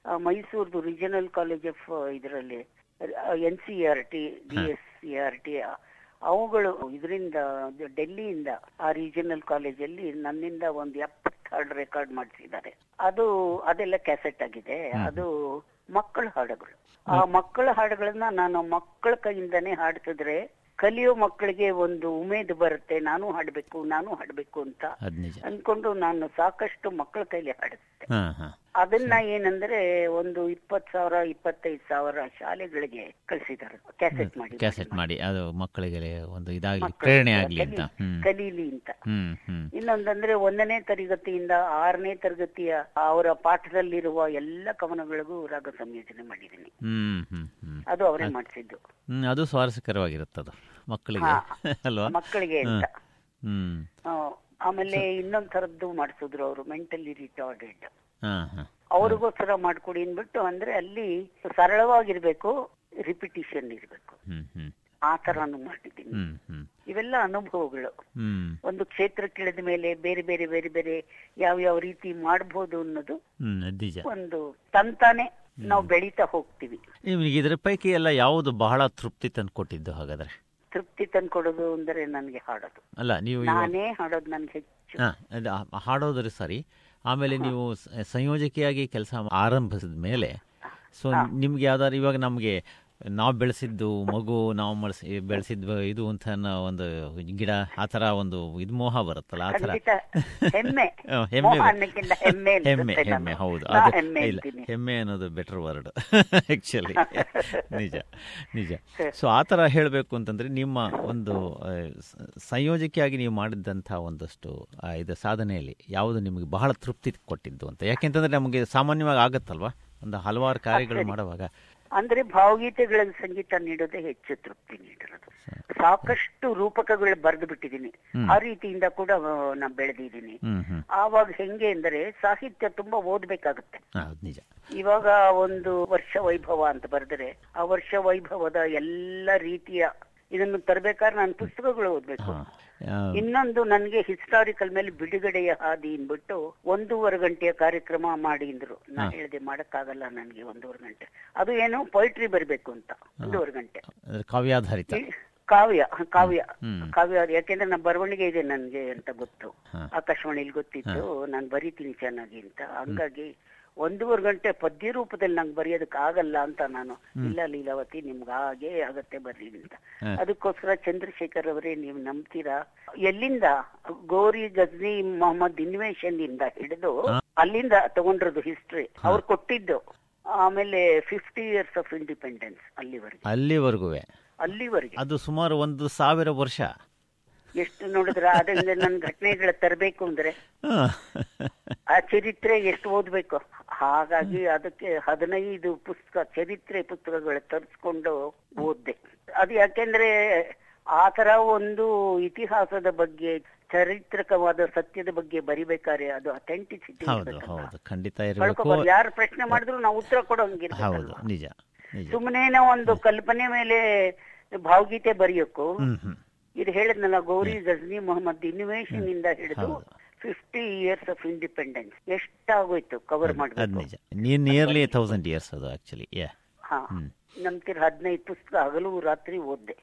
B: ಮೈಸೂರ್ದು ರೀಜನಲ್ ಕಾಲೇಜ್ ಆಫ್ ಇದರಲ್ಲಿ N C R T D S C R T ಅವುಗಳು ಇದರಿಂದ ಡೆಲ್ಲಿಯಿಂದ ಆ ರೀಜನಲ್ ಕಾಲೇಜಲ್ಲಿ ನನ್ನಿಂದ ಒಂದು ಎಪ್ಪತ್ತು ಹಾಡು ರೆಕಾರ್ಡ್ ಮಾಡಿಸಿದ್ದಾರೆ ಅದು ಅದೆಲ್ಲ ಕ್ಯಾಸೆಟ್ ಆಗಿದೆ ಅದು ಮಕ್ಕಳ ಹಾಡುಗಳು ಆ ಮಕ್ಕಳ ಹಾಡುಗಳನ್ನ ನಾನು ಮಕ್ಕಳ ಕೈಯಿಂದಾನೇ ಹಾಡ್ತಿದ್ರೆ ಕಲಿಯೋ ಮಕ್ಕಳಿಗೆ ಒಂದು ಉಮೇದು ಬರುತ್ತೆ ನಾನು ಹಾಡ್ಬೇಕು ನಾನು ಹಾಡ್ಬೇಕು ಅಂತ
A: ಅದ್ ನಿಜ
B: ಅನ್ಕೊಂಡು ನಾನು ಸಾಕಷ್ಟು ಮಕ್ಕಳ ಕೈಲಿ ಹಾಡಿಸ್ತೆ
A: ಹಾ ಹಾ
B: ಅದನ್ನ ಏನಂದ್ರೆ ಒಂದು ಇಪ್ಪತ್ ಸಾವಿರ ಇಪ್ಪತ್ತೈದು ಸಾವಿರ ಶಾಲೆಗಳಿಗೆ ಕಳಿಸಿದ್ದಾರೆ ಕ್ಯಾಸೆಟ್ ಮಾಡಿ
A: ಕ್ಯಾಸೆಟ್ ಮಾಡಿ ಅದು ಮಕ್ಕಳಿಗೆ ಒಂದು ಇದಾಗ್ಲಿ
B: ಮಕ್ಕಳಿಗೆ
A: ಪ್ರೇರಣೆ ಆಗ್ಲಿ ಅಂತ
B: ಕಲಿ-
A: ಹ್ಮ್
B: ಕಲೀಲಿ ಅಂತ
A: ಹ್ಮ್ ಹ್ಮ್
B: ಇನ್ನೊಂದಂದ್ರೆ ಒಂದನೇ ತರಗತಿಯಿಂದ ಆರನೇ ತರಗತಿಯ ಅವರ ಪಾಠದಲ್ಲಿರುವ ಎಲ್ಲ ಕವನಗಳಿಗೂ ರಾಗ ಸಂಯೋಜನೆ ಮಾಡಿದ್ದೀನಿ
A: ಹ್ಮ್ ಹ್ಮ್ ಹ್ಮ್
B: ಅದು ಅವರೇ ಮಾಡಿಸಿದ್ದು
A: ಹ್ಮ್ ಅದು ಸ್ವಾರಸ್ಯಕರವಾಗಿರುತ್ತದು ಮಕ್ಕಳಿಗೆ
B: ಹಾ.
A: ಅಲ್ವಾ
B: ಮಕ್ಕಳಿಗೆ ಅಂತ
A: ಹ್ಮ್
B: ಆ, ಆಮೇಲೆ ಇನ್ನೊಂದ್ ತರದ್ದು ಮಾಡಿಸಿದ್ರು ಅವರು ಮೆಂಟಲಿ ರಿಟಾರ್ಡೆಡ್
A: ಹಾ ಹಾ
B: ಅವ್ರಿಗೋಸ್ಕರ ಮಾಡ್ಕೊಡಿ ಅಂದ್ಬಿಟ್ಟು ಅಂದ್ರೆ ಅಲ್ಲಿ ಸರಳವಾಗಿರ್ಬೇಕು ರಿಪಿಟಿಷನ್ ಇರ್ಬೇಕು
A: ಹ್ಮ್ ಹ್ಮ್
B: ಆ ತರಾನು ಮಾಡಿದ್ದೀನಿ
A: ಹ್ಮ್ ಹ್ಮ್
B: ಇವೆಲ್ಲ ಅನುಭವಗಳು
A: ಹ್ಮ್
B: ಒಂದು ಕ್ಷೇತ್ರಕ್ಕಿಳಿದ ಮೇಲೆ ಬೇರೆ ಬೇರೆ ಬೇರೆ ಬೇರೆ ಯಾವ ಯಾವ ರೀತಿ ಮಾಡಬಹುದು ಅನ್ನೋದು
A: ಹ್ಮ್ ಅದ್ ನಿಜ
B: ಒಂದು ತಂತಾನೆ ನಾವು ಬೆಳೀತಾ ಹೋಗ್ತೀವಿ
A: ನಿಮಗೆ ಇದ್ರ ಪೈಕಿ ಎಲ್ಲ ಯಾವುದು ಬಹಳ ತೃಪ್ತಿ ತಂದು ಕೊಟ್ಟಿದ್ದು ಹಾಗಾದ್ರೆ
B: ತೃಪ್ತಿ ತಂದ್ಕೊಡೋದು ಅಂದ್ರೆ ನನಗೆ ಹಾಡೋದು
A: ಅಲ್ಲ ನೀವು ಇವಾಗ-
B: ನಾನೇ ಹಾಡೋದು ನನ್ಗೆ ಹೆಚ್ಚು
A: ಹಾ, ಅದು ಆ- ಹಾಡೋದ್ರ ಸರಿ ಆಮೇಲೆ ನೀವು ಸ- ಸಂಯೋಜಕಿಯಾಗಿ ಕೆಲಸ ಆರಂಭಿಸಿದ ಮೇಲೆ ಸೊ ನಿಮ್ಗೆ ಯಾವ್ದಾದ್ರು ಇವಾಗ ನಮಗೆ ನಾವು ಬೆಳೆಸಿದ್ದು ಮಗು ನಾವು ಮಳ್ಸಿ ಬೆಳೆಸಿದ್ವ ಇದು ಅಂತ ಅನ್ನೋ ಒಂದು ಗಿಡ ಆ ಥರ ಒಂದು ಇದು ಮೋಹ ಬರುತ್ತಲ್ಲ ಆ ಥರ
B: ಖಂಡಿತ ಹೆಮ್ಮೆ
A: ಆ, ಹೆಮ್ಮೆ
B: ಮೋಹ ಅನ್ನಕ್ಕಿಂತ ಹೆಮ್ಮೆ
A: ಹೆಮ್ಮೆ
B: ಅನ್ಸುತ್ತೆ
A: ಹೆಮ್ಮೆ
B: ನಾನು.
A: ಹೌದು
B: ನಾ
A: ಅದು
B: ಹೆಮ್ಮೆ
A: ಇಲ್ಲ
B: ಅಂತೀನಿ.
A: ಹೆಮ್ಮೆ ಅನ್ನೋದು ಬೆಟರ್ ವರ್ಡ್ ಆಕ್ಚುಲಿ ನಿಜ ನಿಜ ಸೊ ಆ ಥರ ಹೇಳಬೇಕು ಅಂತಂದ್ರೆ ನಿಮ್ಮ ಒಂದು ಆ, ಸ- ಸಂಯೋಜಕಿಯಾಗಿ ನೀವು ಮಾಡಿದಂಥ ಒಂದಷ್ಟು ಆ, ಇದು ಸಾಧನೆಯಲ್ಲಿ ಯಾವುದು ನಿಮಗೆ ಬಹಳ ತೃಪ್ತಿ ಕೊಟ್ಟಿದ್ದು ಅಂತ ಯಾಕೆಂತಂದ್ರೆ ನಮಗೆ ಸಾಮಾನ್ಯವಾಗಿ ಆಗತ್ತಲ್ವಾ ಒಂದು ಹಲವಾರು ಕಾರ್ಯಗಳು ಮಾಡುವಾಗ
B: ಅಂದ್ರೆ ಭಾವಗೀತೆಗಳಿಗೆ ಸಂಗೀತ ನೀಡೋದೇ ಹೆಚ್ಚು ತೃಪ್ತಿ ನೀಡಿರೋದು ಸಾಕಷ್ಟು ರೂಪಕಗಳು ಬರೆದು ಬಿಟ್ಟಿದ್ದೀನಿ ಆ ರೀತಿಯಿಂದ ಕೂಡ ಆ, ನಾ ಬೆಳೆದಿದ್ದೀನಿ
A: ಹ್ಮ್ ಹ್ಮ್
B: ಆವಾಗ ಹೆಂಗೆ ಅಂದ್ರೆ ಸಾಹಿತ್ಯ ತುಂಬಾ ಓದ್ಬೇಕಾಗುತ್ತೆ
A: ಹೌದು ನಿಜ
B: ಇವಾಗ ಒಂದು ವರ್ಷ ವೈಭವ ಅಂತ ಬರೆದ್ರೆ ಆ ವರ್ಷ ವೈಭವದ ಎಲ್ಲ ರೀತಿಯ ಇದನ್ನು ತರಬೇಕಾದ್ರೆ ನಾನು ಪುಸ್ತಕಗಳು ಓದ್ಬೇಕು
A: ಹಾ ಆ,
B: ಇನ್ನೊಂದು ನನ್ಗೆ ಹಿಸ್ಟಾರಿಕಲ್ ಮೇಲೆ ಬಿಡುಗಡೆಯ ಹಾದಿ ಅಂದ್ಬಿಟ್ಟು ಒಂದೂವರೆ ಗಂಟೆಯ ಕಾರ್ಯಕ್ರಮ ಮಾಡಿ ಅಂದ್ರು ನಾ ಹೇಳಿದೆ ಮಾಡಕ್ಕಾಗಲ್ಲ ನನ್ಗೆ ಒಂದೂವರೆ ಗಂಟೆ ಅದು ಏನು ಪೊಯಿಟ್ರಿ ಬರಬೇಕು ಅಂತ ಒಂದೂವರೆ ಗಂಟೆ
A: ಅಂದ್ರೆ ಕಾವ್ಯಾಧಾರಿತ
B: ಈ ಕಾವ್ಯ ಕಾವ್ಯ
A: ಹ್ಮ್.
B: ಕಾವ್ಯ ಯಾಕೆಂದ್ರೆ ನಾ ಬರವಣಿಗೆ ಇದೆ ನನ್ಗೆ ಅಂತ ಗೊತ್ತು
A: ಹಾ.
B: ಆಕಾಶವಾಣಿಲಿ ಗೊತ್ತಿತ್ತು ನಾನು ಬರೀತೀನಿ ಚೆನ್ನಾಗಿ ಅಂತ ಹಂಗಾಗಿ ಒಂದೂವರೆ ಗಂಟೆ ಪದ್ಯ ರೂಪದಲ್ಲಿ ನಂಗೆ ಬರೆಯೋದಕ್ಕೆ ಆಗಲ್ಲ ಅಂತ ನಾನು ಇಲ್ಲ ಲೀಲಾವತಿ ನಿಮ್ಗೆ ಹಾಗೆ ಆಗತ್ತೆ ಬರ್ರಿ ಅಂತ
A: ಹಾ.
B: ಅದಕ್ಕೋಸ್ಕರ ಚಂದ್ರಶೇಖರ್ ಅವರೇ ನೀವು ನಂಬ್ತೀರಾ ಎಲ್ಲಿಂದ ಗೋರಿ ಗಜ್ನಿ ಮೊಹಮ್ಮದ್ ಇನ್ವೇಷನ್ ಇಂದ ಹಿಡಿದು ಅಲ್ಲಿಂದ ತಗೊಂಡಿರೋದು ಹಿಸ್ಟ್ರಿ ಅವ್ರು ಕೊಟ್ಟಿದ್ದು ಆಮೇಲೆ ಫಿಫ್ಟಿ ಇಯರ್ಸ್ ಆಫ್ ಇಂಡಿಪೆಂಡೆನ್ಸ್ ಅಲ್ಲಿವರೆಗೆ
A: ಅಲ್ಲಿವರೆಗೂ
B: ಅಲ್ಲಿವರೆಗೆ
A: ಅದು ಸುಮಾರು ಒಂದು ಸಾವಿರ ವರ್ಷ
B: ಎಷ್ಟು ನೋಡಿದ್ರ ಅದರಿಂದ ನನ್ ಘಟನೆಗಳ ತರಬೇಕು ಅಂದ್ರೆ
A: ಹಾ.
B: ಆ ಚರಿತ್ರೆ ಎಷ್ಟು ಓದ್ಬೇಕು ಹಾಗಾಗಿ ಅದಕ್ಕೆ ಹದಿನೈದು ಪುಸ್ತಕ ಚರಿತ್ರೆ ಪುಸ್ತಕಗಳು ತರಿಸ್ಕೊಂಡು ಓದ್ದೆ ಅದು ಯಾಕೆಂದ್ರೆ ಆ ತರ ಒಂದು ಇತಿಹಾಸದ ಬಗ್ಗೆ ಚಾರಿತ್ರಕವಾದ ಸತ್ಯದ ಬಗ್ಗೆ ಬರಿಬೇಕಾದ್ರೆ ಅದು ಅಥೆಂಟಿಸಿಟಿ
A: ಹೌದು ಹೌದು ಖಂಡಿತ ಇರಬೇಕು
B: ಯಾರು ಪ್ರಶ್ನೆ ಮಾಡಿದ್ರು ನಾವು ಉತ್ತರ
A: ಹೌದು
B: ಕೊಡೋಂಗಿರ್ಬೇಕು
A: ನಿಜ ನಿಜ
B: ಸುಮ್ಮನೆ ಒಂದು ಕಲ್ಪನೆ ಮೇಲೆ ಭಾವಗೀತೆ ಬರೆಯೋಕ್ಕೂ
A: ಹ್ಮ್ ಹ್ಮ್
B: ಇದು ಹೇಳಿದ್ನಲ್ಲ ಗೌರಿ ಗಜ್ನಿ ಮೊಹಮ್ಮದ್ ಇನ್ವೇಷನ್ ಇಂದ ಹಿಡಿದು
A: ಹೌದು.
B: ಫಿಫ್ಟಿ ಇಯರ್ಸ್ ಆಫ್ ಇಂಡಿಪೆಂಡೆನ್ಸ್ ಎಷ್ಟಾಗೋಯ್ತು ಕವರ್
A: ಅದ್
B: ಮಾಡ್ಬೇಕು
A: ನಿಜ ನೀನ್ ನಿಯರ್ಲಿ ತೌಸಂಡ್ ಇಯರ್ಸ್ ಅದು ಆಕ್ಚುಲಿ ಯಾ
B: ಹಾ ನಮ್ತಿರ್ ಹದಿನೈದು ಪುಸ್ತಕ ಹಗಲು ರಾತ್ರಿ ಓದ್ದೆ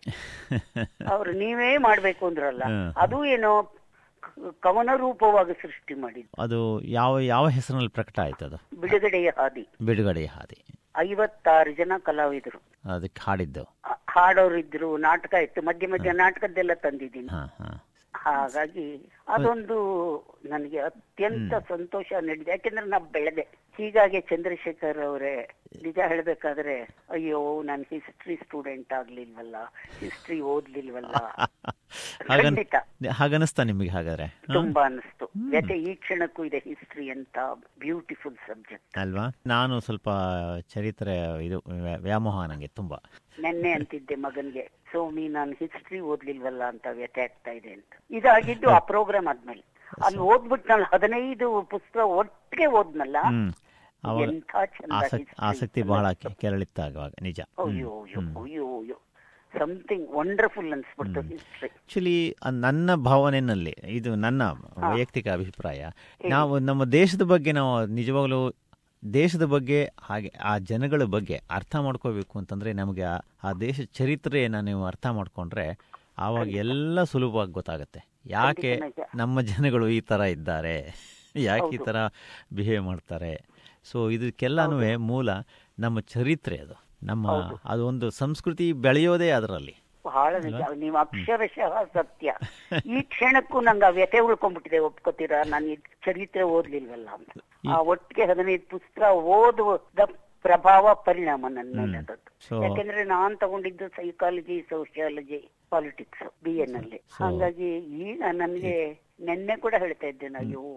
B: ಅವ್ರು ನೀವೇ ಮಾಡ್ಬೇಕು ಅಂದ್ರಲ್ಲ
A: ಹ್ಮ್.
B: ಅದು ಏನೋ ಕ- ಕವನ ರೂಪವಾಗಿ ಸೃಷ್ಟಿ ಮಾಡಿದ್ದು
A: ಅದು ಯಾವ ಯಾವ ಹೆಸರಿನಲ್ಲಿ ಪ್ರಕಟ ಆಯ್ತು ಅದು
B: ಬಿಡುಗಡೆಯ ಹಾದಿ
A: ಬಿಡುಗಡೆಯ ಹಾದಿ
B: ಐವತ್ತಾರು ಜನ ಕಲಾವಿದರು
A: ಅದಕ್ಕೆ ಹಾಡಿದ್ದು
B: ಆ- ಹಾಡೋರಿದ್ರು ನಾಟಕ ಇತ್ತು ಮಧ್ಯ ಮಧ್ಯ ನಾಟಕದ್ದೆಲ್ಲ ತಂದಿದ್ದೀನಿ
A: ಹಾ ಹಾ
B: ಹಾಗಾಗಿ ಅದೊಂದು ನನಗೆ ಅತ್ಯಂತ ಸಂತೋಷ ನೀಡಿದೆ ಯಾಕೆಂದ್ರೆ ನಾ ಬೆಳೆದೆ ಹೀಗಾಗಿ ಚಂದ್ರಶೇಖರ್ ಅವರೇ ನಿಜ ಹೇಳ್ಬೇಕಾದ್ರೆ ಅಯ್ಯೋ ನಾನು ಹಿಸ್ಟ್ರಿ ಸ್ಟೂಡೆಂಟ್ ಆಗ್ಲಿಲ್ವಲ್ಲ ಹಿಸ್ಟ್ರಿ ಓದ್ಲಿಲ್ವಲ್ಲ
A: ಹಾಗನ್
B: ಖಂಡಿತ
A: ಹಾಗನ್ನಿಸ್ತಾ ನಿಮಗೆ ಹಾಗಾದ್ರೆ ಹ?
B: ತುಂಬಾ ಅನಿಸ್ತು ಯಾಕೆ ಈ ಕ್ಷಣಕ್ಕೂ ಇದೆ ಹಿಸ್ಟ್ರಿ ಅಂತ ಬ್ಯೂಟಿಫುಲ್ ಸಬ್ಜೆಕ್ಟ್
A: ಅಲ್ವಾ ನಾನು ಸ್ವಲ್ಪ ಚರಿತ್ರೆ ಇದು ವ್ಯಾ- ವ್ಯಾಮೋಹ ನಂಗೆ ತುಂಬಾ
B: ನೆನ್ನೆ ಅಂತಿದ್ದೆ ಮಗನ್ಗೆ ಸೋಮಿ ನಾನು ಹಿಸ್ಟ್ರಿ ಓದ್ಲಿಲ್ವಲ್ಲ ಅಂತ ವ್ಯಥೆ ಆಗ್ತಾ ಇದೆ ಅಂತ ಇದಾಗಿದ್ದು ಆ ಪ್ರೋಗ್ರಾಮ್ ಆದ್ಮೇಲೆ ಅಲ್ಲಿ ಓದ್ಬಿಟ್ಟು ನಾನು ಹದಿನೈದು ಪುಸ್ತಕ ಒಟ್ಟಿಗೆ ಓದ್ನಲ್ಲ
A: ಹ್ಮ್ ಅವಾಗ
B: ಎಂಥ ಚಂದ
A: ಆಸಕ್ತಿ
B: history.
A: ಆಸಕ್ತಿ ಬಹಳ ಕೆ- ಕೆರಳಿತ್ತಾಗುವಾಗ ನಿಜ
B: ಅಯ್ಯೋ ಅಯ್ಯೋ ಅಯ್ಯೋ ಅಯ್ಯೋ ಸಮಥಿಂಗ್ ವಂಡರ್ಫುಲ್ ಅನ್ಸ್ಬಿಡ್ತು ಹಿಸ್ಟ್ರಿ
A: ಆಕ್ಚುಲಿ ನನ್ನ ಭಾವನೆಯಲ್ಲಿ ಇದು ನನ್ನ ವೈಯಕ್ತಿಕ ಅಭಿಪ್ರಾಯ ನಾವು ನಮ್ಮ ದೇಶದ ಬಗ್ಗೆ ನಾವು ನಿಜವಾಗ್ಲೂ ದೇಶದ ಬಗ್ಗೆ ಹಾಗೆ ಆ ಜನಗಳ ಬಗ್ಗೆ ಅರ್ಥ ಮಾಡ್ಕೋಬೇಕು ಅಂತಂದ್ರೆ ನಮಗೆ ಆ- ಆ ದೇಶ ಚರಿತ್ರೆಯನ್ನು ನೀವು ಅರ್ಥ ಮಾಡ್ಕೊಂಡ್ರೆ ಆವಾಗ ಎಲ್ಲ ಸುಲಭವಾಗಿ ಗೊತ್ತಾಗುತ್ತೆ ಯಾಕೆ
B: ಖಂಡಿತ ನಿಜ.
A: ನಮ್ಮ ಜನಗಳು ಈ ಥರ ಇದ್ದಾರೆ ಯಾಕೆ ಈ
B: ಹೌದು.
A: ಥರ ಬಿಹೇವ್ ಮಾಡ್ತಾರೆ ಸೊ ಇದಕ್ಕೆಲ್ಲನೂ ಮೂಲ ನಮ್ಮ ಚರಿತ್ರೆ ಅದು ನಮ್ಮ
B: ಹೌದು.
A: ಅದು ಒಂದು ಸಂಸ್ಕೃತಿ ಬೆಳೆಯೋದೇ ಅದರಲ್ಲಿ
B: ಬಹಳ ನಿಜ ನೀವು ಅಕ್ಷರಶಃ ಸತ್ಯ ಈ ಕ್ಷಣಕ್ಕೂ ನಂಗೆ ಆ ವ್ಯಥೆ ಉಳ್ಕೊಂಡ್ಬಿಟ್ಟಿದೆ ಒಪ್ಕೋತೀರಾ ನಾನು ಈ ಚರಿತ್ರೆ ಓದ್ಲಿಲ್ವಲ್ಲ ಅಂತ ಆ ಒಟ್ಟಿಗೆ ಹದಿನೈದು ಪುಸ್ತಕ ಓದುವ ಪ್ರಭಾವ ಪರಿಣಾಮ ನನ್ನ ಮೇಲೆ ಅದದ್ದು
A: So-
B: ಯಾಕೆಂದ್ರೆ ನಾನ್ ತಗೊಂಡಿದ್ದು psychology sociology politics B N ಅಲ್ಲಿ
A: So-
B: ಹಾಗಾಗಿ ಈಗ ನನಗೆ ನಿನ್ನೆ ಕೂಡ ಹೇಳ್ತಾ ಇದ್ದೆ ನಾ ಅಯ್ಯೋ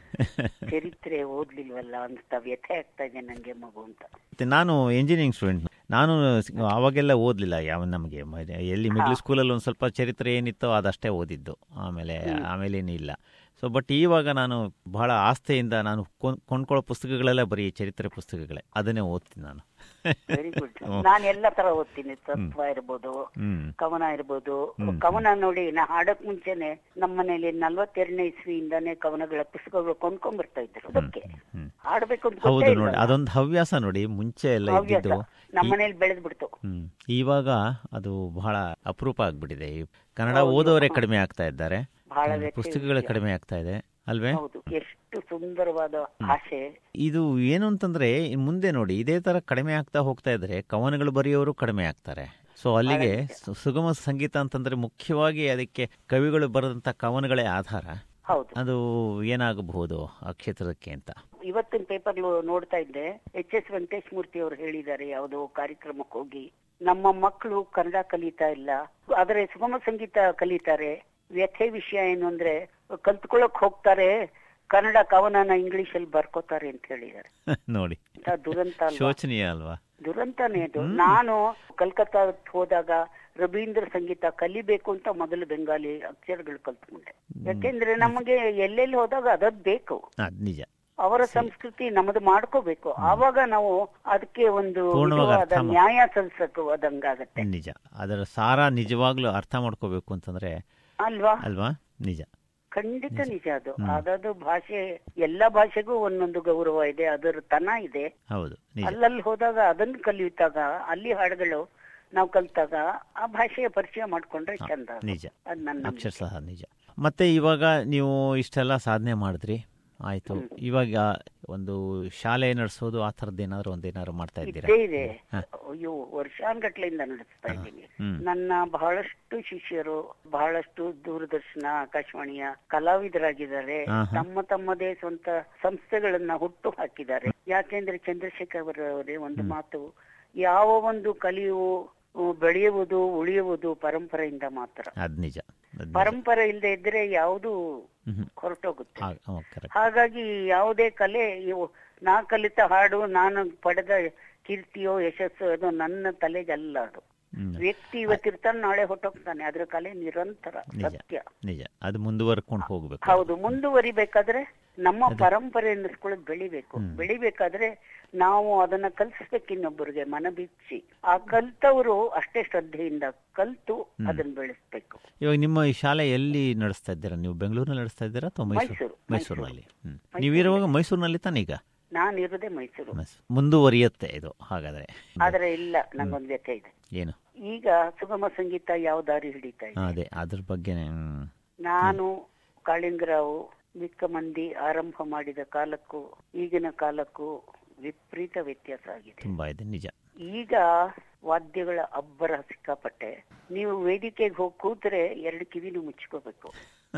B: ಚರಿತ್ರೆ ಓದ್ಲಿಲ್ವಲ್ಲ ಅಂತ ವ್ಯಥೆ ಆಗ್ತಾ ಇದೆ ನಂಗೆ ಮಗು ಅಂತ
A: ಮತ್ತೆ ನಾನು ಇಂಜಿನಿಯರಿಂಗ್ ಸ್ಟೂಡೆಂಟ್ ನಾನು ಸ್- ಅವಾಗೆಲ್ಲ ಓದಲಿಲ್ಲ ಯಾವ ನಮಗೆ ಮ- ಎಲ್ಲಿ ಮಿಡ್ಲ್ ಸ್ಕೂಲಲ್ಲಿ ಒಂದು ಸ್ವಲ್ಪ ಚರಿತ್ರೆ ಏನಿತ್ತೋ ಅದಷ್ಟೇ ಓದಿದ್ದು ಆಮೇಲೆ ಆಮೇಲೆ ಏನಿಲ್ಲ ಸೊ ಬಟ್ ಇವಾಗ ನಾನು ಬಹಳ ಆಸ್ಥೆಯಿಂದ ನಾನು ಕೊಂಡ್- ಕೊಂಡ್ಕೊಳ್ಳೋ ಪುಸ್ತಕಗಳೆಲ್ಲ ಬರೀ ಚರಿತ್ರೆ ಪುಸ್ತಕಗಳೇ ಅದನ್ನೇ ಓದ್ತೀನಿ ನಾನು
B: ವೆರಿ ಗುಡ್ ನಾನು ಎಲ್ಲ ತರ ಓದ್ತೀನಿ ತತ್ವ ಇರ್ಬೋದು
A: ಹ್ಮ್
B: ಕವನ ಇರ್ಬೋದು ಕವನ ನೋಡಿ ನಾ ಹಾಡಕ್ ಮುಂಚೆನೆ ನಮ್ಮ ಮನೇಲಿ ನಲ್ವತ್ತೆರಡನೇ ಇಸ್ವಿಯಿಂದಾನೇ ಕವನಗಳ ಪುಸ್ತಕಗಳು ಕೊಂಡ್ಕೊಂಡ್ ಬರ್ತಾ ಇದ್ರು ಅದಕ್ಕೆ
A: ಹ್ಮ್.
B: ಹಾಡ್ಬೇಕು ಅಂತ
A: ಹೌದು
B: ಗೊತ್ತೇ
A: ನೋಡಿ
B: ಇಲ್ವಲ್ಲ.
A: ಅದೊಂದು ಹವ್ಯಾಸ ನೋಡಿ ಮುಂಚೆ ಎಲ್ಲ
B: ಹವ್ಯಾಸ
A: ಇದ್ದಿದ್ದು
B: ನಮ್ಮ ಮನೇಲಿ ಬೆಳೆದ್ ಬಿಡ್ತು
A: ಹ್ಮ್ ಇವಾಗ ಅದು ಬಹಳ ಅಪರೂಪ ಆಗ್ಬಿಟ್ಟಿದೆ ಈ ಕನ್ನಡ ಓದೋರೇ ಕಡಿಮೆ ಆಗ್ತಾ ಇದ್ದಾರೆ
B: ಬಹಳ
A: ಹ್ಮ್,
B: ವ್ಯತ್ಯಾಸ
A: ಪುಸ್ತಕಗಳೇ
B: ಇದೆ.
A: ಕಡಿಮೆ ಆಗ್ತಾ ಇದೆ ಅಲ್ವೇ
B: ಹೌದು ಎಷ್ಟು ಸುಂದರವಾದ ಭಾಷೆ
A: ಇದು ಏನು ಅಂತಂದ್ರೆ ಇನ್ ಮುಂದೆ ನೋಡಿ ಇದೇ ತರ ಕಡಿಮೆ ಆಗ್ತಾ ಹೋಗ್ತಾ ಇದ್ರೆ ಕವನಗಳು ಬರೆಯೋರು ಕಡಿಮೆ ಆಗ್ತಾರೆ ಸೊ ಅಲ್ಲಿಗೆ ಸು- ಸುಗಮ ಸಂಗೀತ ಅಂತಂದ್ರೆ ಮುಖ್ಯವಾಗಿ ಅದಕ್ಕೆ ಕವಿಗಳು ಬರೆದಂತ ಕವನಗಳೇ ಆಧಾರ
B: ಹೌದು
A: ಅದು ಏನಾಗಬಹುದು ಆ ಕ್ಷೇತ್ರಕ್ಕೆ ಅಂತ
B: ಇವತ್ತಿನ ಪೇಪರ್ ನೋಡ್ತಾ ಇದ್ದೆ ಎಚ್ ಎಸ್ ವೆಂಕಟೇಶ್ ಮೂರ್ತಿ ಅವರು ಹೇಳಿದ್ದಾರೆ ಯಾವುದೋ ಕಾರ್ಯಕ್ರಮಕ್ಕೆ ಹೋಗಿ ನಮ್ಮ ಮಕ್ಕಳು ಕನ್ನಡ ಕಲಿತಾ ಇಲ್ಲ ಆದರೆ ಸುಗಮ ಸಂಗೀತ ಕಲಿತಾರೆ ವ್ಯಥೆ ವಿಷಯ ಏನು ಅಂದ್ರೆ ಕಲ್ತ್ಕೊಳಕ್ ಹೋಗ್ತಾರೆ ಕನ್ನಡ ಕವನನ ಇಂಗ್ಲಿಷ್ ಅಲ್ಲಿ ಬರ್ಕೋತಾರೆ ಅಂತ ಹೇಳಿದ್ದಾರೆ
A: ನೋಡಿ
B: ಇಂಥ ದುರಂತ ಅಲ್ವಾ
A: ಶೋಚನೀಯ ಅಲ್ವಾ
B: ದುರಂತನೇ ಅದು ನಾನು ಕಲ್ಕತ್ತಾ ಹೋದಾಗ ರವೀಂದ್ರ ಸಂಗೀತ ಕಲಿಬೇಕು ಅಂತ ಮೊದಲು ಬೆಂಗಾಲಿ ಅಕ್ಷರಗಳು ಕಲ್ತ್ಕೊಂಡೆ ಯಾಕೆಂದ್ರೆ ನಮಗೆ ಎಲ್ಲೆಲ್ಲಿ ಹೋದಾಗ ಅದದ್ ಬೇಕು
A: ಅದ್ ನಿಜ
B: ಅವರ ಸಂಸ್ಕೃತಿ ನಮ್ಮದು ಮಾಡ್ಕೋಬೇಕು ಆವಾಗ ನಾವು ಅದಕ್ಕೆ ಒಂದು
A: ಪೂರ್ಣವಾಗಿ
B: ನಿಜವಾದ
A: ಅರ್ಥ ಮಾ-
B: ನ್ಯಾಯ ಸಲ್ಲಿಸಕ್ಕೆ ಹೋದಂಗಾಗತ್ತೆ
A: ನಿಜ ಅದರ ಸಾರ ನಿಜವಾಗ್ಲೂ ಅರ್ಥ ಮಾಡ್ಕೋಬೇಕು ಅಂತಂದ್ರೆ
B: ಅಲ್ವಾ
A: ಅಲ್ವಾ ನಿಜ
B: ಖಂಡಿತ ನಿಜ ಅದು ಅದದು ಭಾಷೆ ಎಲ್ಲಾ ಭಾಷೆಗೂ ಒಂದೊಂದು ಗೌರವ ಇದೆ ಅದರ ತನ ಇದೆ
A: ಹೌದು ನಿಜ
B: ಅಲ್ಲಲ್ಲಿ ಹೋದಾಗ ಅದನ್ನ ಕಲಿಯುತ್ತಾಗ ಅಲ್ಲಿ ಹಾಡುಗಳು ನಾವು ಕಲ್ತಾಗ ಆ ಭಾಷೆಯ ಪರಿಚಯ ಮಾಡ್ಕೊಂಡ್ರೆ ಚಂದ ಅದು.
A: ನಿಜ
B: ಅದ್ ನನ್ನ
A: ಅಕ್ಷರಶಃ ನಿಜ ಮತ್ತೆ ಇವಾಗ ನೀವು ಇಷ್ಟೆಲ್ಲ ಸಾಧನೆ ಮಾಡಿದ್ರಿ ಆಯ್ತು ಇವಾಗ ಒಂದು ಶಾಲೆ ನಡೆಸೋದು ಆ ಥರದ್ದು ಏನಾದ್ರು ಒಂದೇನಾದ್ರು ಮಾಡ್ತಾ ಇದ್ದೀರಾ
B: ಇದ್ದೇ ಇದೆ ಅಯ್ಯೋ ವರ್ಷಾನ್ಗಟ್ಲೆಯಿಂದ ನಡೆಸ್ತಾ ಇದ್ದೀನಿ
A: ಹ್ಮ್.
B: ನನ್ನ ಬಹಳಷ್ಟು ಶಿಷ್ಯರು ಬಹಳಷ್ಟು ದೂರದರ್ಶನ ಆಕಾಶವಾಣಿಯ ಕಲಾವಿದರಾಗಿದ್ದಾರೆ
A: ಹಾ, ಹಾ.
B: ತಮ್ಮ ತಮ್ಮದೇ ಸ್ವಂತ ಸಂಸ್ಥೆಗಳನ್ನ ಹುಟ್ಟು ಹಾಕಿದ್ದಾರೆ ಯಾಕೆಂದ್ರೆ ಚಂದ್ರಶೇಖರ್ ಅವರೇ ಒಂದು ಮಾತು ಯಾವ ಒಂದು ಕಲಿಯು ಉ, ಬೆಳೆಯುವುದು ಉಳಿಯುವುದು ಪರಂಪರೆಯಿಂದ ಮಾತ್ರ
A: ಅದ್ ನಿಜ ಅದ್ ನಿಜ.
B: ಪರಂಪರೆ ಇಲ್ಲದೆ ಇದ್ರೆ ಯಾವುದು
A: ಹ್ಮ್.
B: ಹೊರಟೋಗುತ್ತೆ
A: ಆ- ಆ, correct.
B: ಹಾಗಾಗಿ ಯಾವುದೇ ಕಲೆ ಇವು ನಾ ಕಲಿತ ಹಾಡು ನಾನು ಪಡೆದ ಕೀರ್ತಿಯೋ ಯಶಸ್ಸು ಅದು ನನ್ನ ತಲೆಗಲ್ಲ ಅದು
A: ಹ್ಮ್.
B: ವ್ಯಕ್ತಿ ಇವತ್ತಿರ್ತಾನೆ ನಾಳೆ ಹೊಟ್ಟೋಗ್ತಾನೆ ಅದ್ರ ಕಲೆ ನಿರಂತರ
A: ನಿಜ
B: ಸತ್ಯ
A: ನಿಜ ಅದು ಮುಂದುವರ್ಕೊಂಡು ಹೋಗ್ಬೇಕು
B: ಹೌದು ಮುಂದುವರಿಬೇಕಾದ್ರೆ ನಮ್ಮ ಪರಂಪರೆ ಅನ್ನಿಸ್ಕೊಳ್ಳೋದು ಬೆಳಿಬೇಕು ಬೆಳಿಬೇಕಾದ್ರೆ ನಾವು ಅದನ್ನ ಕಲಿಸ್ಬೇಕು ಇನ್ನೊಬ್ಬರಿಗೆ ಮನ ಬಿಚ್ಚಿ ಆ ಕಲ್ತವರು ಅಷ್ಟೇ ಶ್ರದ್ಧೆಯಿಂದ ಕಲ್ತು ಅದನ್ನ ಬೆಳೆಸ್ಬೇಕು
A: ಇವಾಗ ನಿಮ್ಮ ಈ ಶಾಲೆ ಎಲ್ಲಿ ನಡೆಸ್ತಾ ಇದ್ದೀರಾ ನೀವು ಬೆಂಗಳೂರಿನಲ್ಲಿ ನಡೆಸ್ತಾ ಇದ್ದೀರಾ ಅಥವಾ ಮೈಸೂರು
B: ಮೈಸೂರು,
A: ಮೈಸೂರಿನಲ್ಲಿ ಹ್ಮ್ ನೀವಿರುವಾಗ ಮೈಸೂರಿನಲ್ಲಿ ತಾನೇ ಈಗ
B: ನಾನಿರೋದೇ ಮೈಸೂರು
A: ಮೈಸೂರು. ಮುಂದುವರಿಯುತ್ತೆ ಇದು ಹಾಗಾದ್ರೆ
B: ಆದ್ರೆ ಇಲ್ಲ ನಂಗೊಂದು ವ್ಯಥೆ ಇದೆ
A: ಏನು
B: ಈಗ ಸುಗಮ ಸಂಗೀತ ಯಾವ ದಾರಿ ಹಿಡಿತಾ ಇದೆ
A: ಅದೇ ಅದ್ರ ಬಗ್ಗೆ ಹ್ಮ್.
B: ನಾನು ಕಾಳಿಂಗರಾವು ಮಿಕ್ಕ ಮಂದಿ ಆರಂಭ ಮಾಡಿದ ಕಾಲಕ್ಕೂ ಈಗಿನ ಕಾಲಕ್ಕೂ ವಿಪರೀತ ವ್ಯತ್ಯಾಸ ಆಗಿದೆ
A: ತುಂಬಾ ಇದೆ ನಿಜ
B: ಈಗ ವಾದ್ಯಗಳ ಅಬ್ಬರ ಸಿಕ್ಕಾಪಟ್ಟೆ ನೀವು ವೇದಿಕೆಗೆ ಹೋಗಿ ಕೂತ್ರೆ ಎರಡು ಕಿವಿನೂ ಮುಚ್ಕೋಬೇಕು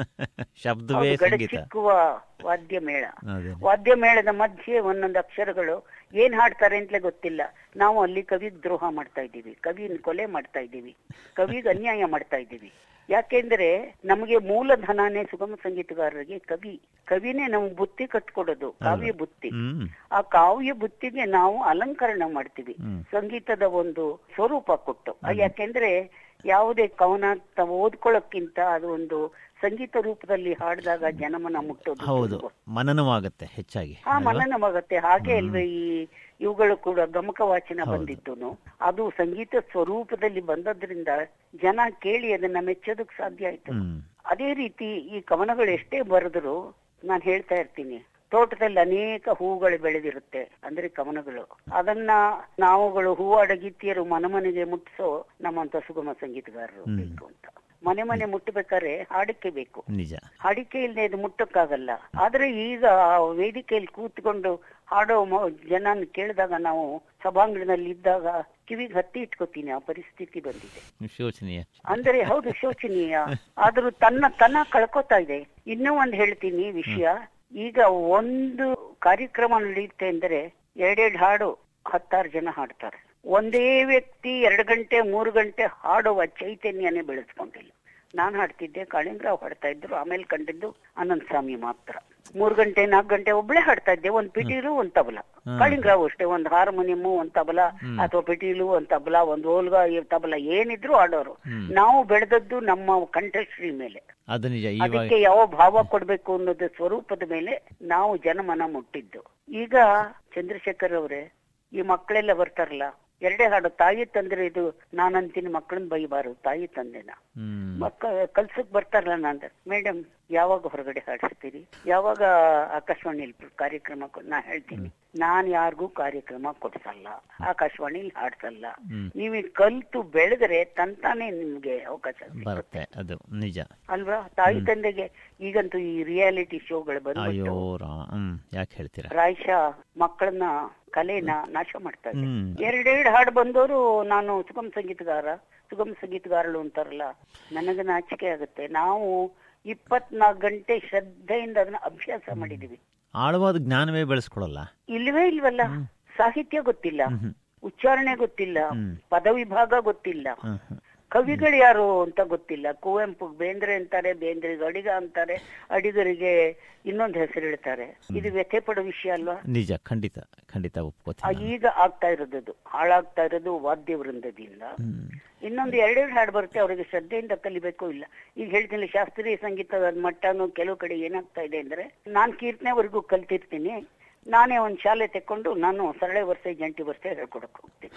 A: ಶಬ್ದವೇ
B: ಅದು
A: ಸಂಗೀತ
B: ಗಡಚಿಕ್ಕುವ ವಾದ್ಯ ಮೇಳ
A: ಅದೇ
B: ವಾದ್ಯ ಮೇಳದ ಮಧ್ಯೆ ಒಂದೊಂದು ಅಕ್ಷರಗಳು ಏನ್ ಹಾಡ್ತಾರೆ ಅಂತಲೇ ಗೊತ್ತಿಲ್ಲ ನಾವು ಅಲ್ಲಿ ಕವಿ ದ್ರೋಹ ಮಾಡ್ತಾ ಇದ್ದೀವಿ ಕವಿನ ಕೊಲೆ ಮಾಡ್ತಾ ಇದ್ದೀವಿ ಕವಿಗೆ ಅನ್ಯಾಯ ಮಾಡ್ತಾ ಇದ್ದೀವಿ ಯಾಕೆಂದ್ರೆ ನಮಗೆ ಮೂಲಧನನೇ ಸುಗಮ ಸಂಗೀತಗಾರರಿಗೆ ಕವಿ ಕವಿನೇ ನಮ್ಗೆ ಬುತ್ತಿ ಕಟ್ಕೊಡೋದು ಕಾವ್ಯ ಬುತ್ತಿ
A: ಹ್ಮ್
B: ಆ ಕಾವ್ಯ ಬುತ್ತಿಗೆ ನಾವು ಅಲಂಕರಣ ಮಾಡ್ತೀವಿ
A: ಹ್ಮ್.
B: ಸಂಗೀತದ ಒಂದು ಸ್ವರೂಪ ಕೊಟ್ಟು ಆ ಯಾಕೆಂದ್ರೆ ಯಾವುದೇ ಕವನ ತ- ಓದ್ಕೊಳ್ಳೋಕ್ಕಿಂತ ಅದು ಒಂದು ಸಂಗೀತ ರೂಪದಲ್ಲಿ ಹಾಡಿದಾಗ ಜನಮನ ಮುಟ್ಟೋದು
A: ಹೌದು
B: ಸುಲಭ.
A: ಮನನವಾಗುತ್ತೆ ಹೆಚ್ಚಾಗಿ
B: ಆ ಮನನವಾಗತ್ತೆ ಹಾಗೆ ಅಲ್ವೇ ಈ ಇವುಗಳು ಕೂಡ ಗಮಕ ವಾಚನ ಬಂದಿದ್ದು ಅದು ಸಂಗೀತ ಸ್ವರೂಪದಲ್ಲಿ ಬಂದದ್ರಿಂದ ಜನ ಕೇಳಿ ಅದನ್ನ ಮೆಚ್ಚೋದಕ್ ಸಾಧ್ಯ ಆಯ್ತು
A: ಹ್ಮ್
B: ಅದೇ ರೀತಿ ಈ ಕವನಗಳು ಎಷ್ಟೇ ಬರೆದ್ರು ನಾನು ಹೇಳ್ತಾ ಇರ್ತೀನಿ ತೋಟದಲ್ಲಿ ಅನೇಕ ಹೂಗಳು ಬೆಳೆದಿರುತ್ತೆ ಅಂದ್ರೆ ಕವನಗಳು ಅದನ್ನ ನಾವುಗಳು ಹೂ ಅಡಗಿತ್ತಿಯರು ಮನೆ ಮನೆಗೆ ಮುಟ್ಟಿಸೋ ನಮ್ಮಂತ ಸುಗಮ ಸಂಗೀತಗಾರರು ಬೇಕು ಅಂತ ಮನೆ ಮನೆ ಮುಟ್ಟಬೇಕಾದ್ರೆ ಹಾಡಿಕೆ ಬೇಕು
A: ನಿಜ
B: ಹಾಡಿಕೆ ಇಲ್ಲದೆ ಇದು ಮುಟ್ಟಕ್ಕಾಗಲ್ಲ ಆದ್ರೆ ಈಗ ಆ ವೇದಿಕೆಯಲ್ಲಿ ಕೂತ್ಕೊಂಡು ಹಾಡೋ ಮ- ಜನನ ಕೇಳಿದಾಗ ನಾವು ಸಭಾಂಗಣದಲ್ಲಿ ಇದ್ದಾಗ ಕಿವಿಗೆ ಹತ್ತಿ ಇಟ್ಕೋತೀನಿ ಆ ಪರಿಸ್ಥಿತಿ ಬಂದಿದೆ
A: ಶೋಚನೀಯ
B: ಅಂದ್ರೆ ಹೌದು ಶೋಚನೀಯ ಆದ್ರೂ ತನ್ನ ತನ್ನ ಕಳ್ಕೊತಾ ಇದೆ ಇನ್ನೂ ಒಂದ್ ಹೇಳ್ತೀನಿ ವಿಷಯ ಈಗ ಒಂದು ಕಾರ್ಯಕ್ರಮ ನಡೆಯುತ್ತೆ ಅಂದ್ರೆ ಎರಡೆರಡು ಹಾಡು ಹತ್ತಾರು ಜನ ಹಾಡ್ತಾರೆ ಒಂದೇ ವ್ಯಕ್ತಿ ಎರಡು ಗಂಟೆ ಮೂರು ಗಂಟೆ ಹಾಡುವ ಚೈತನ್ಯನೇ ಬೆಳೆಸ್ಕೊಂಡಿಲ್ಲ ನಾನ್ ಹಾಡ್ತಿದ್ದೆ ಕಾಳಿಂಗರಾವ್ ಹಾಡ್ತಾ ಇದ್ರು ಆಮೇಲೆ ಕಂಡಿದ್ದು ಅನಂತ ಸ್ವಾಮಿ ಮಾತ್ರ ಮೂರ್ ಗಂಟೆ ನಾಲ್ಕು ಗಂಟೆ ಒಬ್ಳೆ ಹಾಡ್ತಾ ಇದ್ದೆ ಒಂದ್ ಪಿಟೀಲು ಒಂದ್ ತಬಲ ಕಾಳಿಂಗರಾವ್ ಅಷ್ಟೇ ಒಂದ್ ಹಾರ್ಮೋನಿಯಂ ಒಂದ್ ತಬಲ ಅಥವಾ ಪಿಟೀಲು ಒಂದ್ ತಬಲ ಒಂದ್ ಓಲ್ಗ ಈ ತಬಲ ಏನಿದ್ರು ಆಡೋರು ನಾವು ಬೆಳೆದದ್ದು ನಮ್ಮ ಕಂಠಶ್ರೀ ಮೇಲೆ
A: ಅದು ನಿಜ ಇವಾಗ
B: ಅದಕ್ಕೆ ಯಾವ ಭಾವ ಕೊಡ್ಬೇಕು ಅನ್ನೋದು ಸ್ವರೂಪದ ಮೇಲೆ ನಾವು ಜನಮನ ಮುಟ್ಟಿದ್ದು ಈಗ ಚಂದ್ರಶೇಖರ್ ಅವರೇ ಈ ಮಕ್ಕಳೆಲ್ಲ ಬರ್ತಾರಲ್ಲ ಎರಡೇ ಹಾಡು ತಾಯಿ ತಂದ್ರೆ ಇದು ನಾನಂತೀನಿ ಮಕ್ಕಳನ್ನ ಬೈಬಾರು ತಾಯಿ ತಂದೆನ
A: ಹ್ಮ್
B: ಮಕ್ಕ ಕಲ್ಸಕ್ ಬರ್ತಾರಲ್ಲ ನಾನು ಮೇಡಮ್ ಯಾವಾಗ ಹೊರಗಡೆ ಹಾಡಿಸ್ತೀರಿ ಯಾವಾಗ ಆಕಾಶವಾಣಿಲಿ ಕಾರ್ಯಕ್ರಮ ಕೊ- ನಾ ಹೇಳ್ತೀನಿ ನಾನ್ ಯಾರಿಗೂ ಕಾರ್ಯಕ್ರಮ ಕೊಡ್ಸಲ್ಲ ಆಕಾಶವಾಣಿಲಿ ಹಾಡ್ಸಲ್ಲ
A: ಹ್ಮ್.
B: ನೀವು ಕಲ್ತು ಬೆಳೆದ್ರೆ ತಂತಾನೆ ನಿಮ್ಗೆ ಅವಕಾಶ ಸಿಗುತ್ತೆ.
A: ಬರುತ್ತೆ ಅದು ನಿಜ
B: ಅಲ್ವಾ ತಾಯಿ ತಂದೆಗೆ ಈಗಂತೂ ಈ ರಿಯಾಲಿಟಿ ಶೋಗಳು
A: ಅಯ್ಯೋ
B: ಬಂದ್ಬಿಟ್ಟು
A: ರಾ ಹ್ಮ್ ಯಾಕೆ ಹೇಳ್ತೀರಾ
B: ಪ್ರಾಯಶಃ ಮಕ್ಕಳನ್ನ ಕಲೆನ ನಾಶ ಮಾಡ್ತಾ ಇದೆ
A: ಹ್ಮ್
B: ಎರಡೆರಡು ಹಾಡು ಬಂದವರು ನಾನು ಸುಗಮ ಸಂಗೀತಗಾರ ಸುಗಮ ಸಂಗೀತಗಾರಳು ಅಂತಾರಲ್ಲ ನನಗೆ ನಾಚಿಕೆ ಆಗುತ್ತೆ ನಾವು ಇಪ್ಪತ್ನಾಲ್ಕು ಗಂಟೆ ಶ್ರದ್ಧೆಯಿಂದ ಅದನ್ನ ಅಭ್ಯಾಸ ಮಾಡಿದೀವಿ
A: ಆಳವಾದ ಜ್ಞಾನವೇ ಬೆಳೆಸ್ಕೊಳಲ್ಲ
B: ಇಲ್ವೇ ಇಲ್ವಲ್ಲ ಸಾಹಿತ್ಯ ಗೊತ್ತಿಲ್ಲ
A: ಹ್ಮ್
B: ಉಚ್ಚಾರಣೆ ಗೊತ್ತಿಲ್ಲ
A: ಹ್ಮ್.
B: ಪದವಿಭಾಗ ಗೊತ್ತಿಲ್ಲ
A: ಹ್ಮ್ ಹ್ಮ್
B: ಕವಿಗಳು ಯಾರು ಅಂತ ಗೊತ್ತಿಲ್ಲ ಕುವೆಂಪು ಬೇಂದ್ರೆ ಅಂತಾರೆ ಬೇಂದ್ರಿಗೆ ಅಡಿಗ ಅಂತಾರೆ ಅಡಿಗರಿಗೆ ಇನ್ನೊಂದು ಹೆಸರು ಹೇಳ್ತಾರೆ ಇದು ವ್ಯಥೆ ಪಡೋ ವಿಷಯ ಅಲ್ವಾ
A: ನಿಜ ಖಂಡಿತ ಖಂಡಿತ
B: ಆ
A: ಒಪ್ಕೋತೀನಿ
B: ಈಗ ಆಗ್ತಾ ಇರೋದು ಹಾಳಾಗ್ತಾ ಇರೋದು ವಾದ್ಯ ವೃಂದದಿಂದ
A: ಹ್ಮ್
B: ಇನ್ನೊಂದು ಎರಡೆರಡು ಹಾಡು ಬರುತ್ತೆ ಅವರಿಗೆ ಶ್ರದ್ಧೆಯಿಂದ ಕಲಿಬೇಕು ಇಲ್ಲ ಈಗ ಹೇಳ್ತೀನಿ ಶಾಸ್ತ್ರೀಯ ಸಂಗೀತದ ಮಟ್ಟನು ಕೆಲವು ಕಡೆ ಏನಾಗ್ತಾ ಇದೆ ಅಂದ್ರೆ ನಾನ್ ಕೀರ್ತನೆವರೆಗೂ ಕಲ್ತಿರ್ತೀನಿ ನಾನೇ ಒಂದ್ ಶಾಲೆ ತೆಕ್ಕೊಂಡು ನಾನು ಸರಳೆ ವರ್ಷ ಜಂಟಿ ವರ್ಷ ಹೇಳ್ಕೊಡಕ್ ಹೋಗ್ತೀನಿ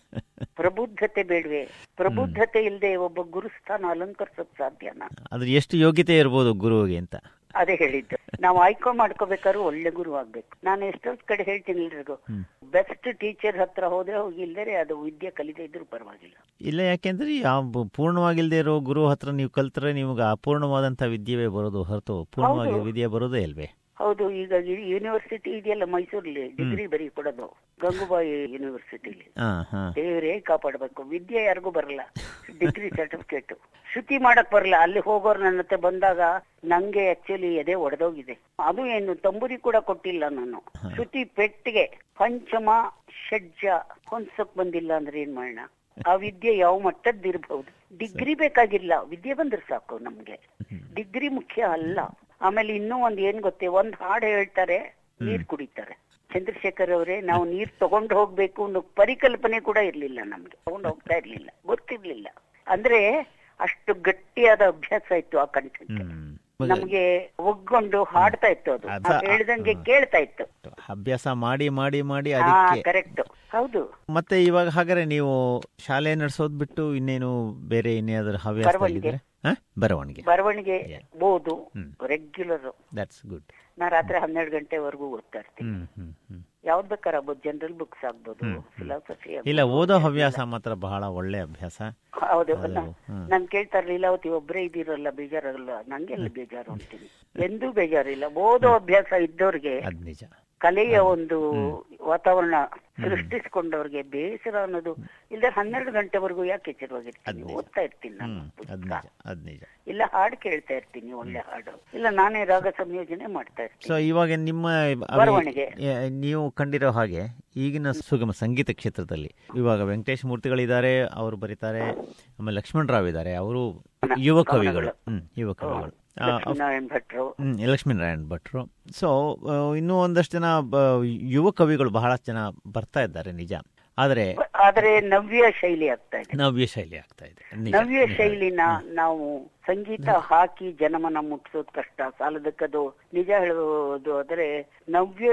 B: ಪ್ರಬುದ್ಧತೆ ಬೇಡ್ವೆ ಪ್ರಬುದ್ಧತೆ ಇಲ್ಲದೆ ಒಬ್ಬ ಗುರುಸ್ಥಾನ ಅಲಂಕರಿಸೋಕ್ ಸಾಧ್ಯನಾ
A: ಅದ್ರ ಎಷ್ಟು ಯೋಗ್ಯತೆ ಇರ್ಬೋದು ಗುರುವಿಗೆ ಅಂತ
B: ಅದೇ ಹೇಳಿದ್ದು ನಾವು ಆಯ್ಕೆ ಮಾಡ್ಕೋಬೇಕಾದ್ರೂ ಒಳ್ಳೆ ಗುರು ಆಗ್ಬೇಕು ನಾನು ಎಷ್ಟೊಂದ್ ಕಡೆ ಹೇಳ್ತೀನಿ ಎಲ್ರಿಗೂ ಬೆಸ್ಟ್ ಟೀಚರ್ ಹತ್ರ ಹೋದ್ರೆ ಹೋಗಿ ಇಲ್ದರೆ ಅದು ವಿದ್ಯೆ ಕಲಿದೇ ಇದ್ರೂ ಪರವಾಗಿಲ್ಲ
A: ಇಲ್ಲ ಯಾಕೆಂದ್ರೆ ಯಾವ ಪೂರ್ಣವಾಗಿಲ್ದೇ ಇರೋ ಗುರು ಹತ್ರ ನೀವು ಕಲ್ತ್ರೆ ನಿಮ್ಗೆ ಅಪೂರ್ಣವಾದಂತ ವಿದ್ಯೆವೇ ಬರೋದು ಹೊರತು ಪೂರ್ಣವಾಗಿ
B: ಹೌದು.
A: ವಿದ್ಯೆ ಬರೋದೇ ಇಲ್ವೇ
B: ಹೌದು ಈಗ ಯೂನಿವರ್ಸಿಟಿ ಇದೆಯಲ್ಲ ಮೈಸೂರಲ್ಲಿ ಡಿಗ್ರಿ ಬರೀ ಕೊಡೋದು ಗಂಗೂಬಾಯಿ ಯೂನಿವರ್ಸಿಟಿಲಿ
A: ಹಾ ಹಾ
B: ದೇವರೇ ಕಾಪಾಡಬೇಕು ವಿದ್ಯೆ ಯಾರಿಗೂ ಬರಲ್ಲ ಡಿಗ್ರಿ ಸರ್ಟಿಫಿಕೇಟ್ ಶ್ರುತಿ ಮಾಡಕ್ ಬರಲ್ಲ ಅಲ್ಲಿ ಹೋಗೋರು ನನ್ನ ಹತ್ರ ಬಂದಾಗ ನಂಗೆ ಆಕ್ಚುಲಿ ಎದೆ ಒಡೆದೋಗಿದೆ ಅದು ಏನು ತಂಬುರಿ ಕೂಡ ಕೊಟ್ಟಿಲ್ಲ ನಾನು ಶ್ರುತಿ ಪೆಟ್ಟಿಗೆ ಪಂಚಮ ಷಡ್ಜ ಹೊಂದ್ಸಕ್ ಬಂದಿಲ್ಲ ಅಂದ್ರೆ ಏನ್ ಮಾಡೋಣ ಆ ವಿದ್ಯೆ ಯಾವ ಮಟ್ಟದ್ದು ಇರಬಹುದು ಡಿಗ್ರಿ ಬೇಕಾಗಿಲ್ಲ ವಿದ್ಯೆ ಬಂದ್ರೆ ಸಾಕು ನಮ್ಗೆ ಡಿಗ್ರಿ ಮುಖ್ಯ ಅಲ್ಲ ಆಮೇಲೆ ಇನ್ನೂ ಒಂದ್ ಏನ್ ಗೊತ್ತೇ ಒಂದ್ ಹಾಡು ಹೇಳ್ತಾರೆ ನೀರ್ ಕುಡಿತಾರೆ ಚಂದ್ರಶೇಖರ್ ಅವರೇ ನಾವು ನೀರ್ ತಗೊಂಡು ಹೋಗ್ಬೇಕು ಅನ್ನೋ ಪರಿಕಲ್ಪನೆ ಕೂಡ ಇರ್ಲಿಲ್ಲ ನಮ್ಗೆ ತಗೊಂಡು ಹೋಗ್ತಾ ಇರ್ಲಿಲ್ಲ ಗೊತ್ತಿರ್ಲಿಲ್ಲ ಅಂದ್ರೆ ಅಷ್ಟು ಗಟ್ಟಿಯಾದ ಅಭ್ಯಾಸ ಇತ್ತು ಆ ಕಂಠಕ್ಕೆ
A: ಹ್ಮ್
B: ನಮ್ಗೆ ಒಗ್ಕೊಂಡು ಹಾಡ್ತಾ ಇತ್ತು ಅದು
A: ಅದ-
B: ನಾವ್ ಹೇಳ್ದಂಗೆ ಕೇಳ್ತಾ ಇತ್ತು
A: ಅಭ್ಯಾಸ ಮಾಡಿ ಮಾಡಿ ಮಾಡಿ
B: ಹಾ
A: ಅದಕ್ಕೆ
B: ಕರೆಕ್ಟ್ ಹೌದು
A: ಮತ್ತೆ ಇವಾಗ ಹಾಗಾದ್ರೆ ನೀವು ಶಾಲೆ ನಡೆಸೋದ್ ಬಿಟ್ಟು ಇನ್ನೇನು ಬೇರೆ ಇನ್ನೇನಾದ್ರೂ ಹವ್ಯಾಸದಲ್ಲಿದ್ರೆ ಹಾ ಬರವಣಿಗೆ
B: ಬರವಣಿಗೆ ಓದು
A: ಹ್ಮ್.
B: ರೆಗ್ಯುಲರ್
A: ದಟ್ಸ್ ಗುಡ್
B: ನಾ ರಾತ್ರಿ ಹನ್ನೆರಡು ಗಂಟೆವರೆಗೂ ಓದ್ತಾ ಇರ್ತೀನಿ
A: ಹ್ಮ್ ಹ್ಮ್ ಹ್ಮ್
B: ಯಾವ್ದ್ ಬೇಕಾರ್ ಆಗ್ಬೋದು ಜನರಲ್ ಬುಕ್ಸ್ ಆಗ್ಬೋದು ಫಿಲಾಸಫಿ
A: ಇಲ್ಲ ಓದೋ ಹವ್ಯಾಸ ಮಾತ್ರ ಬಹಳ ಒಳ್ಳೆ ಅಭ್ಯಾಸ
B: ಹೌದು
A: ಅದು,
B: ನಾ-
A: ಹ್ಮ್.
B: ನಾನ್ ಕೇಳ್ತಾರೆ ಲೀಲಾವತಿ ಒಬ್ರೇ ಇದಿರಲ್ಲ ಬೇಜಾರಾಗಲ್ಲ ನಂಗೆಲ್ಲ ಬೇಜಾರು ಅಂತೀನಿ ಎಂದೂ ಬೇಜಾರಿಲ್ಲ ಓದೋ ಅಭ್ಯಾಸ ಇದ್ದವ್ರಿಗೆ
A: ಅದ್ ನಿಜ
B: ಕಲೆಯ ಒಂದು ವಾತಾವರಣ ಸೃಷ್ಟಿಸ್ಕೊಂಡವ್ರಿಗೆ ಬೇಸರ ಅನ್ನೋದು ಇಲ್ಲದೆ ಹನ್ನೆರಡು ಗಂಟೆವರೆಗೂ ಯಾಕೆ ಎಚ್ಚರವಾಗಿರ್ತೀನಿ
A: ನಿಜ.
B: ಓದ್ತಾ ಇರ್ತೀನಿ ನಾನು
A: ಹ್ಮ್ ಅದ್
B: ಪುಸ್ತಕ
A: ನಿಜ ಅದ್ ನಿಜ
B: ಇಲ್ಲ ಹಾಡು ಕೇಳ್ತಾ ಇರ್ತೀನಿ ಒಳ್ಳೆ ಹಾಡು ಇಲ್ಲ ನಾನೇ ರಾಗ ಸಂಯೋಜನೆ ಮಾಡ್ತಾ ಇರ್ತೀನಿ
A: ಸೊ ಇವಾಗ ನಿಮ್ಮ ಅವಿ-
B: ಬರವಣಿಗೆ.
A: ಎ- ನೀವು ಕಂಡಿರೋ ಹಾಗೆ ಈಗಿನ ಸುಗಮ ಸಂಗೀತ ಕ್ಷೇತ್ರದಲ್ಲಿ ಇವಾಗ ವೆಂಕಟೇಶ್ ಮೂರ್ತಿಗಳಿದ್ದಾರೆ ಅವರು ಬರೀತಾರೆ ಆಮೇಲೆ ಲಕ್ಷ್ಮಣ್ ರಾವ್ ಇದ್ದಾರೆ ಅವರು ಯುವ ಕವಿಗಳು ಹ್ಮ್ ಯುವ ಕವಿಗಳು ಆ,
B: ಲಕ್ಷ್ಮೀನಾರಾಯಣ್ ಭಟ್ರು
A: ಹ್ಮ್ ಲಕ್ಷ್ಮೀನಾರಾಯಣ್ ಭಟ್ರು ಸೊ ಇನ್ನೂ ಒಂದಷ್ಟು ಜನ ಬ- ಯುವ ಕವಿಗಳು ಬಹಳಷ್ಟು ಜನ ಬರ್ತಾ ಇದ್ದಾರೆ ನಿಜ ಆದರೆ
B: ಆದ್ರೆ ನವ್ಯ ಶೈಲಿ ಆಗ್ತಾ ಇದೆ
A: ನವ್ಯ ಶೈಲಿ ಆಗ್ತಾ ಇದೆ ನಿಜ.
B: ನವ್ಯ ಶೈಲಿನ ನಾವು ಸಂಗೀತ ಹಾಕಿ ಜನಮನ ಮುಟ್ಟಿಸೋದು ಕಷ್ಟ ಸಾಲದಕ್ಕದು ನಿಜ ಹೇಳುವುದು ಆದ್ರೆ ನವ್ಯ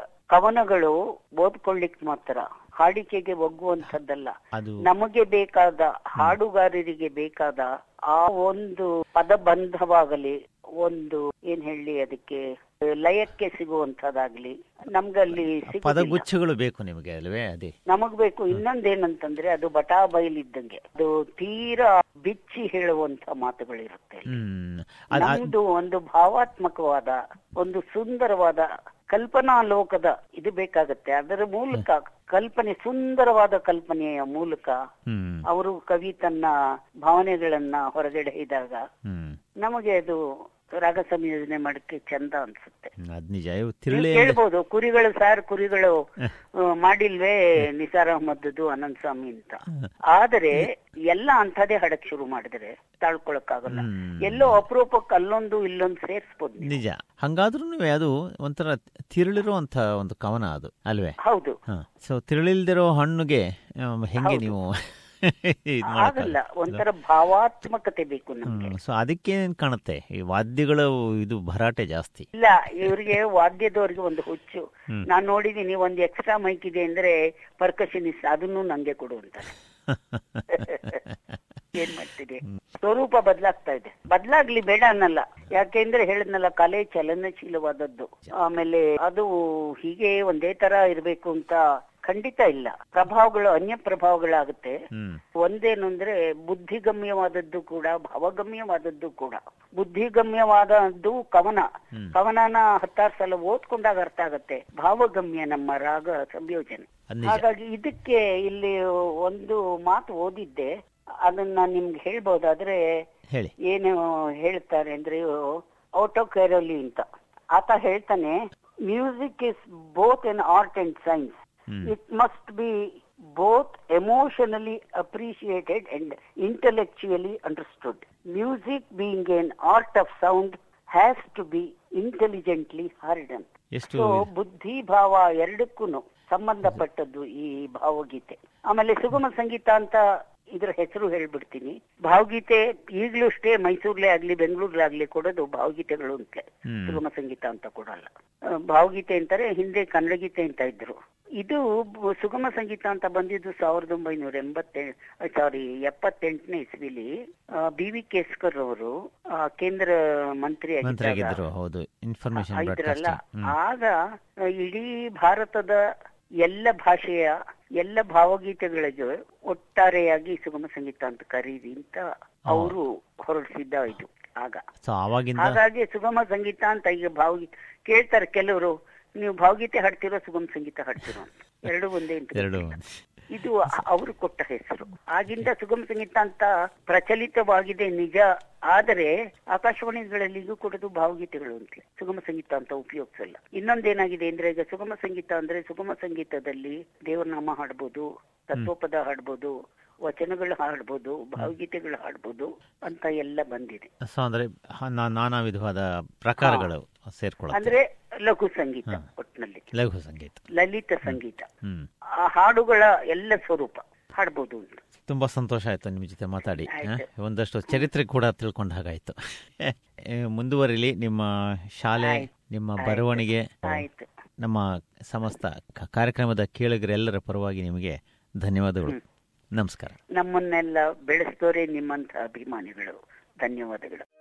B: ಕವನಗಳು ಓದ್ಕೊಳ್ಳಿಕ್ ಮಾತ್ರ ಹಾಡಿಕೆಗೆ ಒಗ್ಗುವಂಥದ್ದಲ್ಲ
A: ಅದು
B: ನಮಗೆ ಬೇಕಾದ ಹಾಡುಗಾರರಿಗೆ ಬೇಕಾದ ಆ ಒಂದು ಪದಬಂಧವಾಗಲಿ ಒಂದು ಏನ್ ಹೇಳಿ ಅದಕ್ಕೆ ಲಯಕ್ಕೆ ಸಿಗುವಂತದಾಗ್ಲಿ ನಮ್ಗಲ್ಲಿ ಸಿಗುದಿಲ್ಲ
A: ಪದಗುಚ್ಛಗಳು ಬೇಕು ನಿಮಗೆ ಅಲ್ವೇ ಅದೇ
B: ನಮಗ್ ಬೇಕು ಇನ್ನೊಂದೇನಂತಂದ್ರೆ ಅದು ಬಟಾ ಬಯಲಿದ್ದಂಗೆ ಅದು ತೀರಾ ಬಿಚ್ಚಿ ಹೇಳುವಂತ ಮಾತುಗಳಿರುತ್ತೆ ಅಲ್ಲಿ.
A: ಹ್ಮ್ ಅದ್- ಅದ್-
B: ನಮ್ದು ಒಂದು ಭಾವಾತ್ಮಕವಾದ ಒಂದು ಸುಂದರವಾದ ಕಲ್ಪನಾ ಲೋಕದ ಇದು ಬೇಕಾಗತ್ತೆ ಅದರ ಮೂಲಕ ಕಲ್ಪನೆ ಸುಂದರವಾದ ಕಲ್ಪನೆಯ ಮೂಲಕ
A: ಹ್ಮ್
B: ಅವರು ಕವಿ ತನ್ನ ಭಾವನೆಗಳನ್ನ ಹೊರಗಡೆ ಇದ್ದಾಗ
A: ಹ್ಮ್
B: ನಮಗೆ ಅದು ರಾಗ ಸಂಯೋಜನೆ ಮಾಡಕ್ಕೆ ಚಂದ ಅನ್ಸುತ್ತೆ
A: ಅದ್ ನಿಜ ಇವು
B: ನೀವು
A: ತಿರುಳಿ
B: ಕೇಳ್ಬೋದು ಕುರಿಗಳು ಸಾರ್ ಕುರಿಗಳು ಆ, ಮಾಡಿಲ್ವೇ ನಿಸಾರ್ ಅಹಮದ್ದು ಅನಂತ್ ಸ್ವಾಮಿ ಅಂತ ಆದರೆ ಎಲ್ಲ ಅಂಥದೇ ಹಾಡಕ್ ಶುರು ಮಾಡಿದ್ರೆ ತಾಳ್ಕೊಳಕ್ಕಾಗಲ್ಲ
A: ಹ್ಮ್.
B: ಎಲ್ಲೋ ಅಪರೂಪಕ್ಕೆ ಅಲ್ಲೊಂದು ಇಲ್ಲೊಂದು ಸೇರ್ಸ್ಬೋದು ನೀವು.
A: ನಿಜ ಹಂಗಾದ್ರೂ ಅದು ಒಂಥರ ತಿರುಳಿರುವಂತ ಒಂದು ಕವನ ಅದು ಅಲ್ವೇ
B: ಹೌದು
A: ಹ ಸೊ ತಿರುಳಿಲ್ದಿರೋ ಹಣ್ಣುಗೆ ಆಮ್, ಹೆಂಗೆ ನೀವು ಇದ್
B: ಆಗಲ್ಲ
A: ಮಾಡಕ್ಕಾಗಲ್ಲ?
B: ಒಂಥರ ಭಾವಾತ್ಮಕತೆ ಬೇಕು ನಮ್ಗೆ
A: ಹ್ಮ್ ಸೊ ಅದಕ್ಕೆ ಏನ್ ಕಾಣುತ್ತೆ ಈ ವಾದ್ಯಗಳು ಇದು ಭರಾಟೆ ಜಾಸ್ತಿ
B: ಇಲ್ಲ ಇವ್ರಿಗೆ ವಾದ್ಯದವ್ರಿಗೆ ಒಂದು ಹುಚ್ಚು
A: ಹ್ಮ್.
B: ನಾನ್ ನೋಡಿದೀನಿ ಒಂದು ಎಕ್ಸ್ಟ್ರಾ ಮೈಕ್ ಇದೆ ಅಂದ್ರೆ ಪರ್ಕಷನಿಸ್ಟ್ ಅದನ್ನು ನಂಗೆ ಕೊಡು ಅಂತ ಏನ್ ಮಾಡ್ತಿದೆ ಸ್ವರೂಪ ಬದಲಾಗ್ತಾ ಇದೆ ಬದಲಾಗ್ಲಿ ಬೇಡ ಅನ್ನಲ್ಲ ಯಾಕೆಂದ್ರೆ ಹೇಳಿದ್ನಲ್ಲ ಕಲೆ ಚಲನಶೀಲವಾದದ್ದು ಆಮೇಲೆ ಅದು ಹೀಗೆ ಒಂದೇ ತರ ಇರ್ಬೇಕು ಅಂತ ಖಂಡಿತ ಇಲ್ಲ ಪ್ರಭಾವಗಳು ಅನ್ಯ ಪ್ರಭಾವಗಳಾಗುತ್ತೆ
A: ಹ್ಮ್
B: ಒಂದೇನು ಅಂದ್ರೆ ಬುದ್ಧಿಗಮ್ಯವಾದದ್ದು ಕೂಡ ಭಾವಗಮ್ಯವಾದದ್ದು ಕೂಡ ಬುದ್ಧಿಗಮ್ಯವಾದದ್ದು ಕವನ
A: ಹ್ಮ್.
B: ಕವನನ ಹತ್ತಾರು ಸಲ ಓದ್ಕೊಂಡಾಗ ಅರ್ಥ ಆಗತ್ತೆ ಭಾವಗಮ್ಯ ನಮ್ಮ ರಾಗ ಸಂಯೋಜನೆ
A: ಅದ್ ನಿಜ
B: ಹಾಗಾಗಿ ಇದಕ್ಕೆ ಇಲ್ಲಿ ಒಂದು ಮಾತು ಓದಿದ್ದೆ ಅದನ್ನ ನಿಮ್ಗೆ ಹೇಳ್ಬೋದಾದ್ರೆ
A: ಹೇಳಿ
B: ಏನು ಹೇಳ್ತಾರೆ ಅಂದ್ರೆ ಔಟ್ ಆಫ್ ಕೇರಳಿ ಅಂತ ಆತ ಹೇಳ್ತಾನೆ music is both an art and science
A: hmm
B: it must be both emotionally appreciated and intellectually understood. Music being an art of sound has to be intelligently hardened.
A: ಎಷ್ಟು
B: ಸೊ ಬುದ್ಧಿ ಭಾವ ಎರಡಕ್ಕೂ ಸಂಬಂಧಪಟ್ಟದ್ದು ಈ ಭಾವಗೀತೆ ಆಮೇಲೆ ಸುಗಮ ಸಂಗೀತ ಅಂತ ಇದ್ರ ಹೆಸರು ಹೇಳ್ಬಿಡ್ತೀನಿ ಭಾವಗೀತೆ ಈಗ್ಲೂ ಅಷ್ಟೇ ಮೈಸೂರ್ಲೇ ಆಗ್ಲಿ ಬೆಂಗಳೂರ್ಲೇ ಆಗ್ಲಿ ಕೊಡೋದು ಭಾವಗೀತೆಗಳು ಅಂತ
A: ಹ್ಮ್.
B: ಸುಗಮ ಸಂಗೀತ ಅಂತ ಕೊಡಲ್ಲ ಆ, ಭಾವಗೀತೆ ಅಂತಾರೆ ಹಿಂದೆ ಕನ್ನಡ ಗೀತೆ ಅಂತ ಇದ್ರು ಇದು ಬ- ಸುಗಮ ಸಂಗೀತ ಅಂತ ಬಂದಿದ್ದು ಸಾವಿರದ ಒಂಬೈನೂರ ಎಂಬತ್ತೆ ಸಾರಿ ಎಪ್ಪತ್ತೆಂಟನೇ ಇಸ್ವಿಲಿ ಬಿ ವಿ ಕೇಸ್ಕರ್ ಅವರು ಆ, ಕೇಂದ್ರ ಮಂತ್ರಿ
A: ಮಂತ್ರಿ
B: ಆಗಿದ್ದಾಗ
A: ಆಗಿದ್ರು ಹೌದು ಇನ್ಫಾರ್ಮೇಶನ್
B: ಇದ್ರಲ್ಲ
A: ಬ್ರಾಡ್ಕಾಸ್ಟಿಂಗ್
B: ಆಗ ಇಡೀ ಭಾರತದ ಎಲ್ಲ ಭಾಷೆಯ ಎಲ್ಲ ಭಾವಗೀತೆಗಳಿಗೆ ಒಟ್ಟಾರೆಯಾಗಿ ಸುಗಮ ಸಂಗೀತ ಅಂತ ಕರೀರಿ ಅಂತ ಅವರು ಹೊರಡಿಸಿದ್ದ ಇದು ಆಗ
A: ಸೊ ಆವಾಗಿಂದ
B: ಹಾಗಾಗಿ ಸುಗಮ ಸಂಗೀತ ಅಂತ ಈಗ ಭಾವಗೀತೆ ಕೇಳ್ತಾರೆ ಕೆಲವರು ನೀವು ಭಾವಗೀತೆ ಹಾಡ್ತಿರೋ ಸುಗಮ ಸಂಗೀತ ಹಾಡ್ತಿರೋ ಅಂತ ಎರಡು ಒಂದೇ ಅಂತ
A: ಎರಡು
B: ಇದು ಅವರು ಕೊಟ್ಟ ಹೆಸರು ಆಗಿಂದ ಸುಗಮ ಸಂಗೀತ ಅಂತ ಪ್ರಚಲಿತವಾಗಿದೆ ನಿಜ ಆದರೆ ಆಕಾಶವಾಣಿಗಳಲ್ಲಿಗೂ ಕೊಡೋದು ಭಾವಗೀತೆಗಳು ಅಂತ ಸುಗಮ ಸಂಗೀತ ಅಂತ ಉಪಯೋಗಿಸಲ್ಲ ಇನ್ನೊಂದೇನಾಗಿದೆ ಅಂದ್ರೆ ಈಗ ಸುಗಮ ಸಂಗೀತ ಅಂದ್ರೆ ಸುಗಮ ಸಂಗೀತದಲ್ಲಿ ದೇವರನಾಮ ಹಾಡ್ಬೋದು ತತ್ವಪದ ಹಾಡ್ಬೋದು ವಚನಗಳು ಹಾಡ್ಬೋದು ಭಾವಗೀತೆಗಳು ಹಾಡ್ಬೋದು ಅಂತ ಎಲ್ಲ ಬಂದಿದೆ
A: ಸೊ ಅಂದ್ರೆ ಹ- ನಾ- ನಾನಾ ವಿಧವಾದ ಪ್ರಕಾರಗಳು ಸೇರ್ಕೊಳ್ಳುತ್ತೆ
B: ಅಂದ್ರೆ ಲಘು ಸಂಗೀತ ಒಟ್ಟಿನಲ್ಲಿ
A: ಲಘು ಸಂಗೀತ
B: ಲಲಿತ ಸಂಗೀತ
A: ಹ್ಮ್
B: ಆ ಹಾಡುಗಳ ಎಲ್ಲ ಸ್ವರೂಪ ಹಾಡ್ಬೋದು ಅಂತ
A: ತುಂಬಾ ಸಂತೋಷ ಆಯ್ತು ನಿಮ್ಮ ಜೊತೆ ಮಾತಾಡಿ
B: ಆಯ್ತು.
A: ಹ? ಒಂದಷ್ಟು ಚರಿತ್ರೆ ಕೂಡ ತಿಳ್ಕೊಂಡ ಹಾಗಾಯ್ತು ಏ, ಮುಂದುವರಿಲಿ ನಿಮ್ಮ ಶಾಲೆ
B: ಆಯ್ತು.
A: ನಿಮ್ಮ
B: ಆಯ್ತು.
A: ಬರವಣಿಗೆ
B: ಆಯ್ತು
A: ನಮ್ಮ ಸಮಸ್ತ ಕ- ಕಾರ್ಯಕ್ರಮದ ಕೇಳುಗರೆಲ್ಲರ ಪರವಾಗಿ ನಿಮಗೆ ಧನ್ಯವಾದಗಳು ನಮಸ್ಕಾರ
B: ನಮ್ಮನ್ನೆಲ್ಲ ಬೆಳೆಸಿದವರೇ ನಿಮ್ಮಂತ ಅಭಿಮಾನಿಗಳು ಧನ್ಯವಾದಗಳು